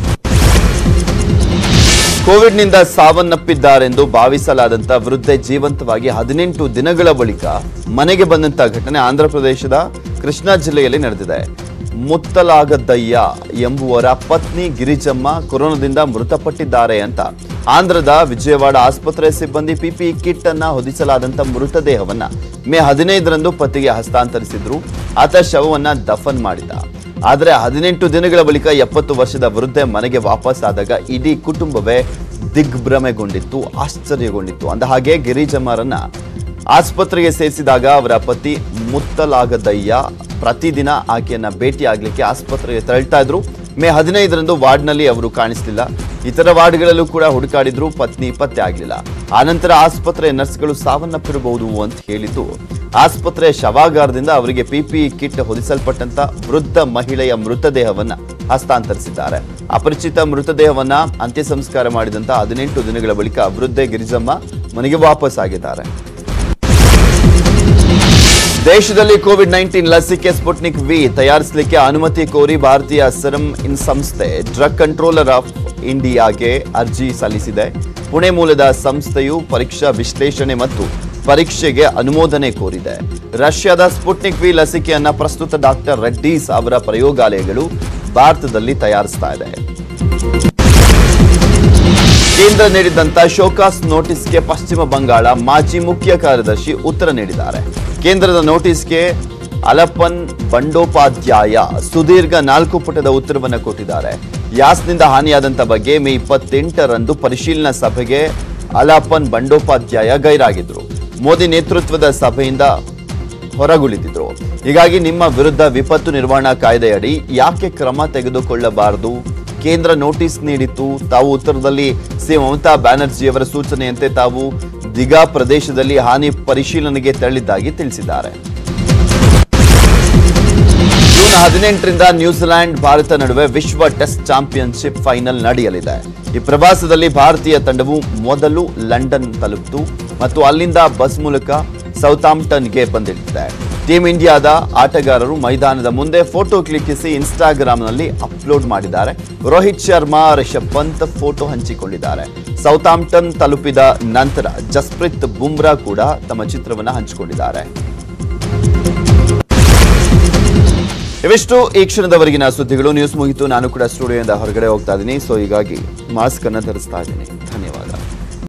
ಕೋವಿಡ್ನಿಂದ ಸಾವನ್ನಪ್ಪಿದ್ದಾರೆಂದು ಭಾವಿಸಲಾದಂತ ವೃದ್ಧೆ ಜೀವಂತವಾಗಿ ಹದಿನೆಂಟು ದಿನಗಳ ಬಳಿಕ ಮನೆಗೆ ಬಂದಂತ ಘಟನೆ ಆಂಧ್ರ ಪ್ರದೇಶದ ಕೃಷ್ಣಾ ಜಿಲ್ಲೆಯಲ್ಲಿ ನಡೆದಿದೆ ಮುತ್ತಲಾಗದ್ದಯ್ಯ ಎಂಬುವರ ಪತ್ನಿ ಗಿರಿಜಮ್ಮ ಕೊರೋನಾದಿಂದ ಮೃತಪಟ್ಟಿದ್ದಾರೆ ಅಂತ ಆಂಧ್ರದ ವಿಜಯವಾಡ ಆಸ್ಪತ್ರೆ ಸಿಬ್ಬಂದಿ ಪಿಪಿ ಕಿಟ್ ಅನ್ನ ಹೊದಿಸಲಾದಂತ ಮೃತದೇಹವನ್ನ ಮೇ ಹದಿನೈದರಂದು ಪತಿಗೆ ಹಸ್ತಾಂತರಿಸಿದ್ರು ಆತ ಶವವನ್ನ ದಫನ್ ಮಾಡಿದ ಆದರೆ ಹದಿನೆಂಟು ದಿನಗಳ ಬಳಿಕ ಎಪ್ಪತ್ತು ವರ್ಷದ ವೃದ್ಧೆ ಮನೆಗೆ ವಾಪಸ್ ಆದಾಗ ಇಡೀ ಕುಟುಂಬವೇ ದಿಗ್ಭ್ರಮೆಗೊಂಡಿತ್ತು ಆಶ್ಚರ್ಯಗೊಂಡಿತ್ತು ಅಂದ ಹಾಗೆ ಗಿರಿಜಮ್ಮರನ್ನ ಆಸ್ಪತ್ರೆಗೆ ಸೇರಿಸಿದಾಗ ಅವರ ಪತಿ ಮುತ್ತಲಾಗದಯ್ಯ ಪ್ರತಿದಿನ ಆಕೆಯನ್ನ ಭೇಟಿ ಆಗ್ಲಿಕ್ಕೆ ಆಸ್ಪತ್ರೆಗೆ ತೆರಳ್ತಾ ಇದ್ರು ಮೇ ಹದಿನೈದರಂದು ವಾರ್ಡ್ನಲ್ಲಿ ಅವರು ಕಾಣಿಸಲಿಲ್ಲ ಇತರ ವಾರ್ಡ್ಗಳಲ್ಲೂ ಕೂಡ ಹುಡುಕಾಡಿದ್ರು ಪತ್ನಿ ಪತ್ತೆ ಆಗಲಿಲ್ಲ ಆನಂತರ ಆಸ್ಪತ್ರೆಯ ನರ್ಸ್ಗಳು ಸಾವನ್ನಪ್ಪಿರಬಹುದು ಅಂತ ಹೇಳಿದ್ದು ಆಸ್ಪತ್ರೆಯ ಶವಾಗಾರದಿಂದ ಅವರಿಗೆ ಪಿಪಿಇ ಕಿಟ್ ಹೊದಿಸಲ್ಪಟ್ಟಂತ ವೃದ್ಧ ಮಹಿಳೆಯ ಮೃತದೇಹವನ್ನ ಹಸ್ತಾಂತರಿಸಿದ್ದಾರೆ ಅಪರಿಚಿತ ಮೃತದೇಹವನ್ನ ಅಂತ್ಯ ಸಂಸ್ಕಾರ ಮಾಡಿದಂತ ಹದಿನೆಂಟು ದಿನಗಳ ಬಳಿಕ ವೃದ್ಧೆ ಗಿರಿಜಮ್ಮ ಮನೆಗೆ ವಾಪಸ್ ಆಗಿದ್ದಾರೆ ದೇಶದಲ್ಲಿ ಕೋವಿಡ್ ನೈನ್ಟೀನ್ ಲಸಿಕೆ ಸ್ಪುಟ್ನಿಕ್ ವಿ ತಯಾರಿಸಲಿಕ್ಕೆ ಅನುಮತಿ ಕೋರಿ ಭಾರತೀಯ ಸೆರಮ್ ಇನ್ ಸಂಸ್ಥೆ ಡ್ರಗ್ ಕಂಟ್ರೋಲರ್ ಆಫ್ ಇಂಡಿಯಾಗೆ ಅರ್ಜಿ ಸಲ್ಲಿಸಿದೆ ಪುಣೆ ಮೂಲದ ಸಂಸ್ಥೆಯು ಪರೀಕ್ಷಾ ವಿಶ್ಲೇಷಣೆ ಮತ್ತು ಪರೀಕ್ಷೆಗೆ ಅನುಮೋದನೆ ಕೋರಿದೆ ರಷ್ಯಾದ ಸ್ಪುಟ್ನಿಕ್ ವಿ ಲಸಿಕೆಯನ್ನ ಪ್ರಸ್ತುತ ಡಾಕ್ಟರ್ ರೆಡ್ಡೀಸ್ ಅವರ ಪ್ರಯೋಗಾಲಯಗಳು ಭಾರತದಲ್ಲಿ ತಯಾರಿಸ್ತಾ ಇದೆ ಕೇಂದ್ರ ನೀಡಿದಂತ ಶೋಕಾಸ್ ನೋಟಿಸ್ಗೆ ಪಶ್ಚಿಮ ಬಂಗಾಳ ಮಾಜಿ ಮುಖ್ಯ ಕಾರ್ಯದರ್ಶಿ ಉತ್ತರ ನೀಡಿದ್ದಾರೆ ಕೇಂದ್ರದ ನೋಟಿಸ್ಗೆ ಅಲಪ್ಪನ್ ಬಂಡೋಪಾಧ್ಯಾಯ ಸುದೀರ್ಘ ನಾಲ್ಕು ಪುಟದ ಉತ್ತರವನ್ನು ಕೊಟ್ಟಿದ್ದಾರೆ ಯಾಸ್ನಿಂದ ಹಾನಿಯಾದಂತ ಬಗ್ಗೆ ಮೇ ಇಪ್ಪತ್ತೆಂಟರಂದು ಪರಿಶೀಲನಾ ಸಭೆಗೆ ಅಲಪ್ಪನ್ ಬಂಡೋಪಾಧ್ಯಾಯ ಗೈರಾಗಿದ್ರು ಮೋದಿ ನೇತೃತ್ವದ ಸಭೆಯಿಂದ ಹೊರಗುಳಿದಿದ್ರು ಹೀಗಾಗಿ ನಿಮ್ಮ ವಿರುದ್ಧ ವಿಪತ್ತು ನಿರ್ವಹಣಾ ಕಾಯ್ದೆಯಡಿ ಯಾಕೆ ಕ್ರಮ ತೆಗೆದುಕೊಳ್ಳಬಾರದು ಕೇಂದ್ರ ನೋಟಿಸ್ ನೀಡಿತ್ತು ತಾವು ಉತ್ತರದಲ್ಲಿ ಸಿ ಮಮತಾ ಬ್ಯಾನರ್ಜಿಯವರ ಸೂಚನೆಯಂತೆ ತಾವು ದಿಗಾ ಪ್ರದೇಶದಲ್ಲಿ ಹಾನಿ ಪರಿಶೀಲನೆಗೆ ತೆರಳಿದ್ದಾಗಿ ತಿಳಿಸಿದ್ದಾರೆ ಜೂನ್ ಹದಿನೆಂಟರಿಂದ ನ್ಯೂಜಿಲೆಂಡ್ ಭಾರತ ನಡುವೆ ವಿಶ್ವ ಟೆಸ್ಟ್ ಚಾಂಪಿಯನ್ಶಿಪ್ ಫೈನಲ್ ನಡೆಯಲಿದೆ ಈ ಪ್ರವಾಸದಲ್ಲಿ ಭಾರತೀಯ ತಂಡವು ಮೊದಲು ಲಂಡನ್ ತಲುಪಿತು ಮತ್ತು ಅಲ್ಲಿಂದ ಬಸ್ ಮೂಲಕ ಸೌತಾಂಪ್ಟನ್ಗೆ ಬಂದಿಳಿದಿದೆ ಟೀಂ ಇಂಡಿಯಾದ ಆಟಗಾರರು ಮೈದಾನದ ಮುಂದೆ ಫೋಟೋ ಕ್ಲಿಕ್ಕಿಸಿ ಇನ್ಸ್ಟಾಗ್ರಾಂನಲ್ಲಿ ಅಪ್ಲೋಡ್ ಮಾಡಿದ್ದಾರೆ ರೋಹಿತ್ ಶರ್ಮಾ ರಿಷಬ್ ಪಂತ್ ಫೋಟೋ ಹಂಚಿಕೊಂಡಿದ್ದಾರೆ ಸೌತಾಂಪ್ಟನ್ ತಲುಪಿದ ನಂತರ ಜಸ್ಪ್ರೀತ್ ಬುಮ್ರಾ ಕೂಡ ತಮ್ಮ ಚಿತ್ರವನ್ನು ಹಂಚಿಕೊಂಡಿದ್ದಾರೆ ಇವಿಷ್ಟು ಈ ಕ್ಷಣದವರೆಗಿನ ಸುದ್ದಿಗಳು ನ್ಯೂಸ್ ಮುಗಿತು ನಾನು ಕೂಡ ಸ್ಟುಡಿಯೋದಿಂದ ಹೊರಗಡೆ ಹೋಗ್ತಾ ಇದ್ದೀನಿ ಸೊ ಹೀಗಾಗಿ ಮಾಸ್ಕ್ ಅನ್ನು ಧರಿಸ್ತಾ ಇದ್ದೀನಿ ಧನ್ಯವಾದ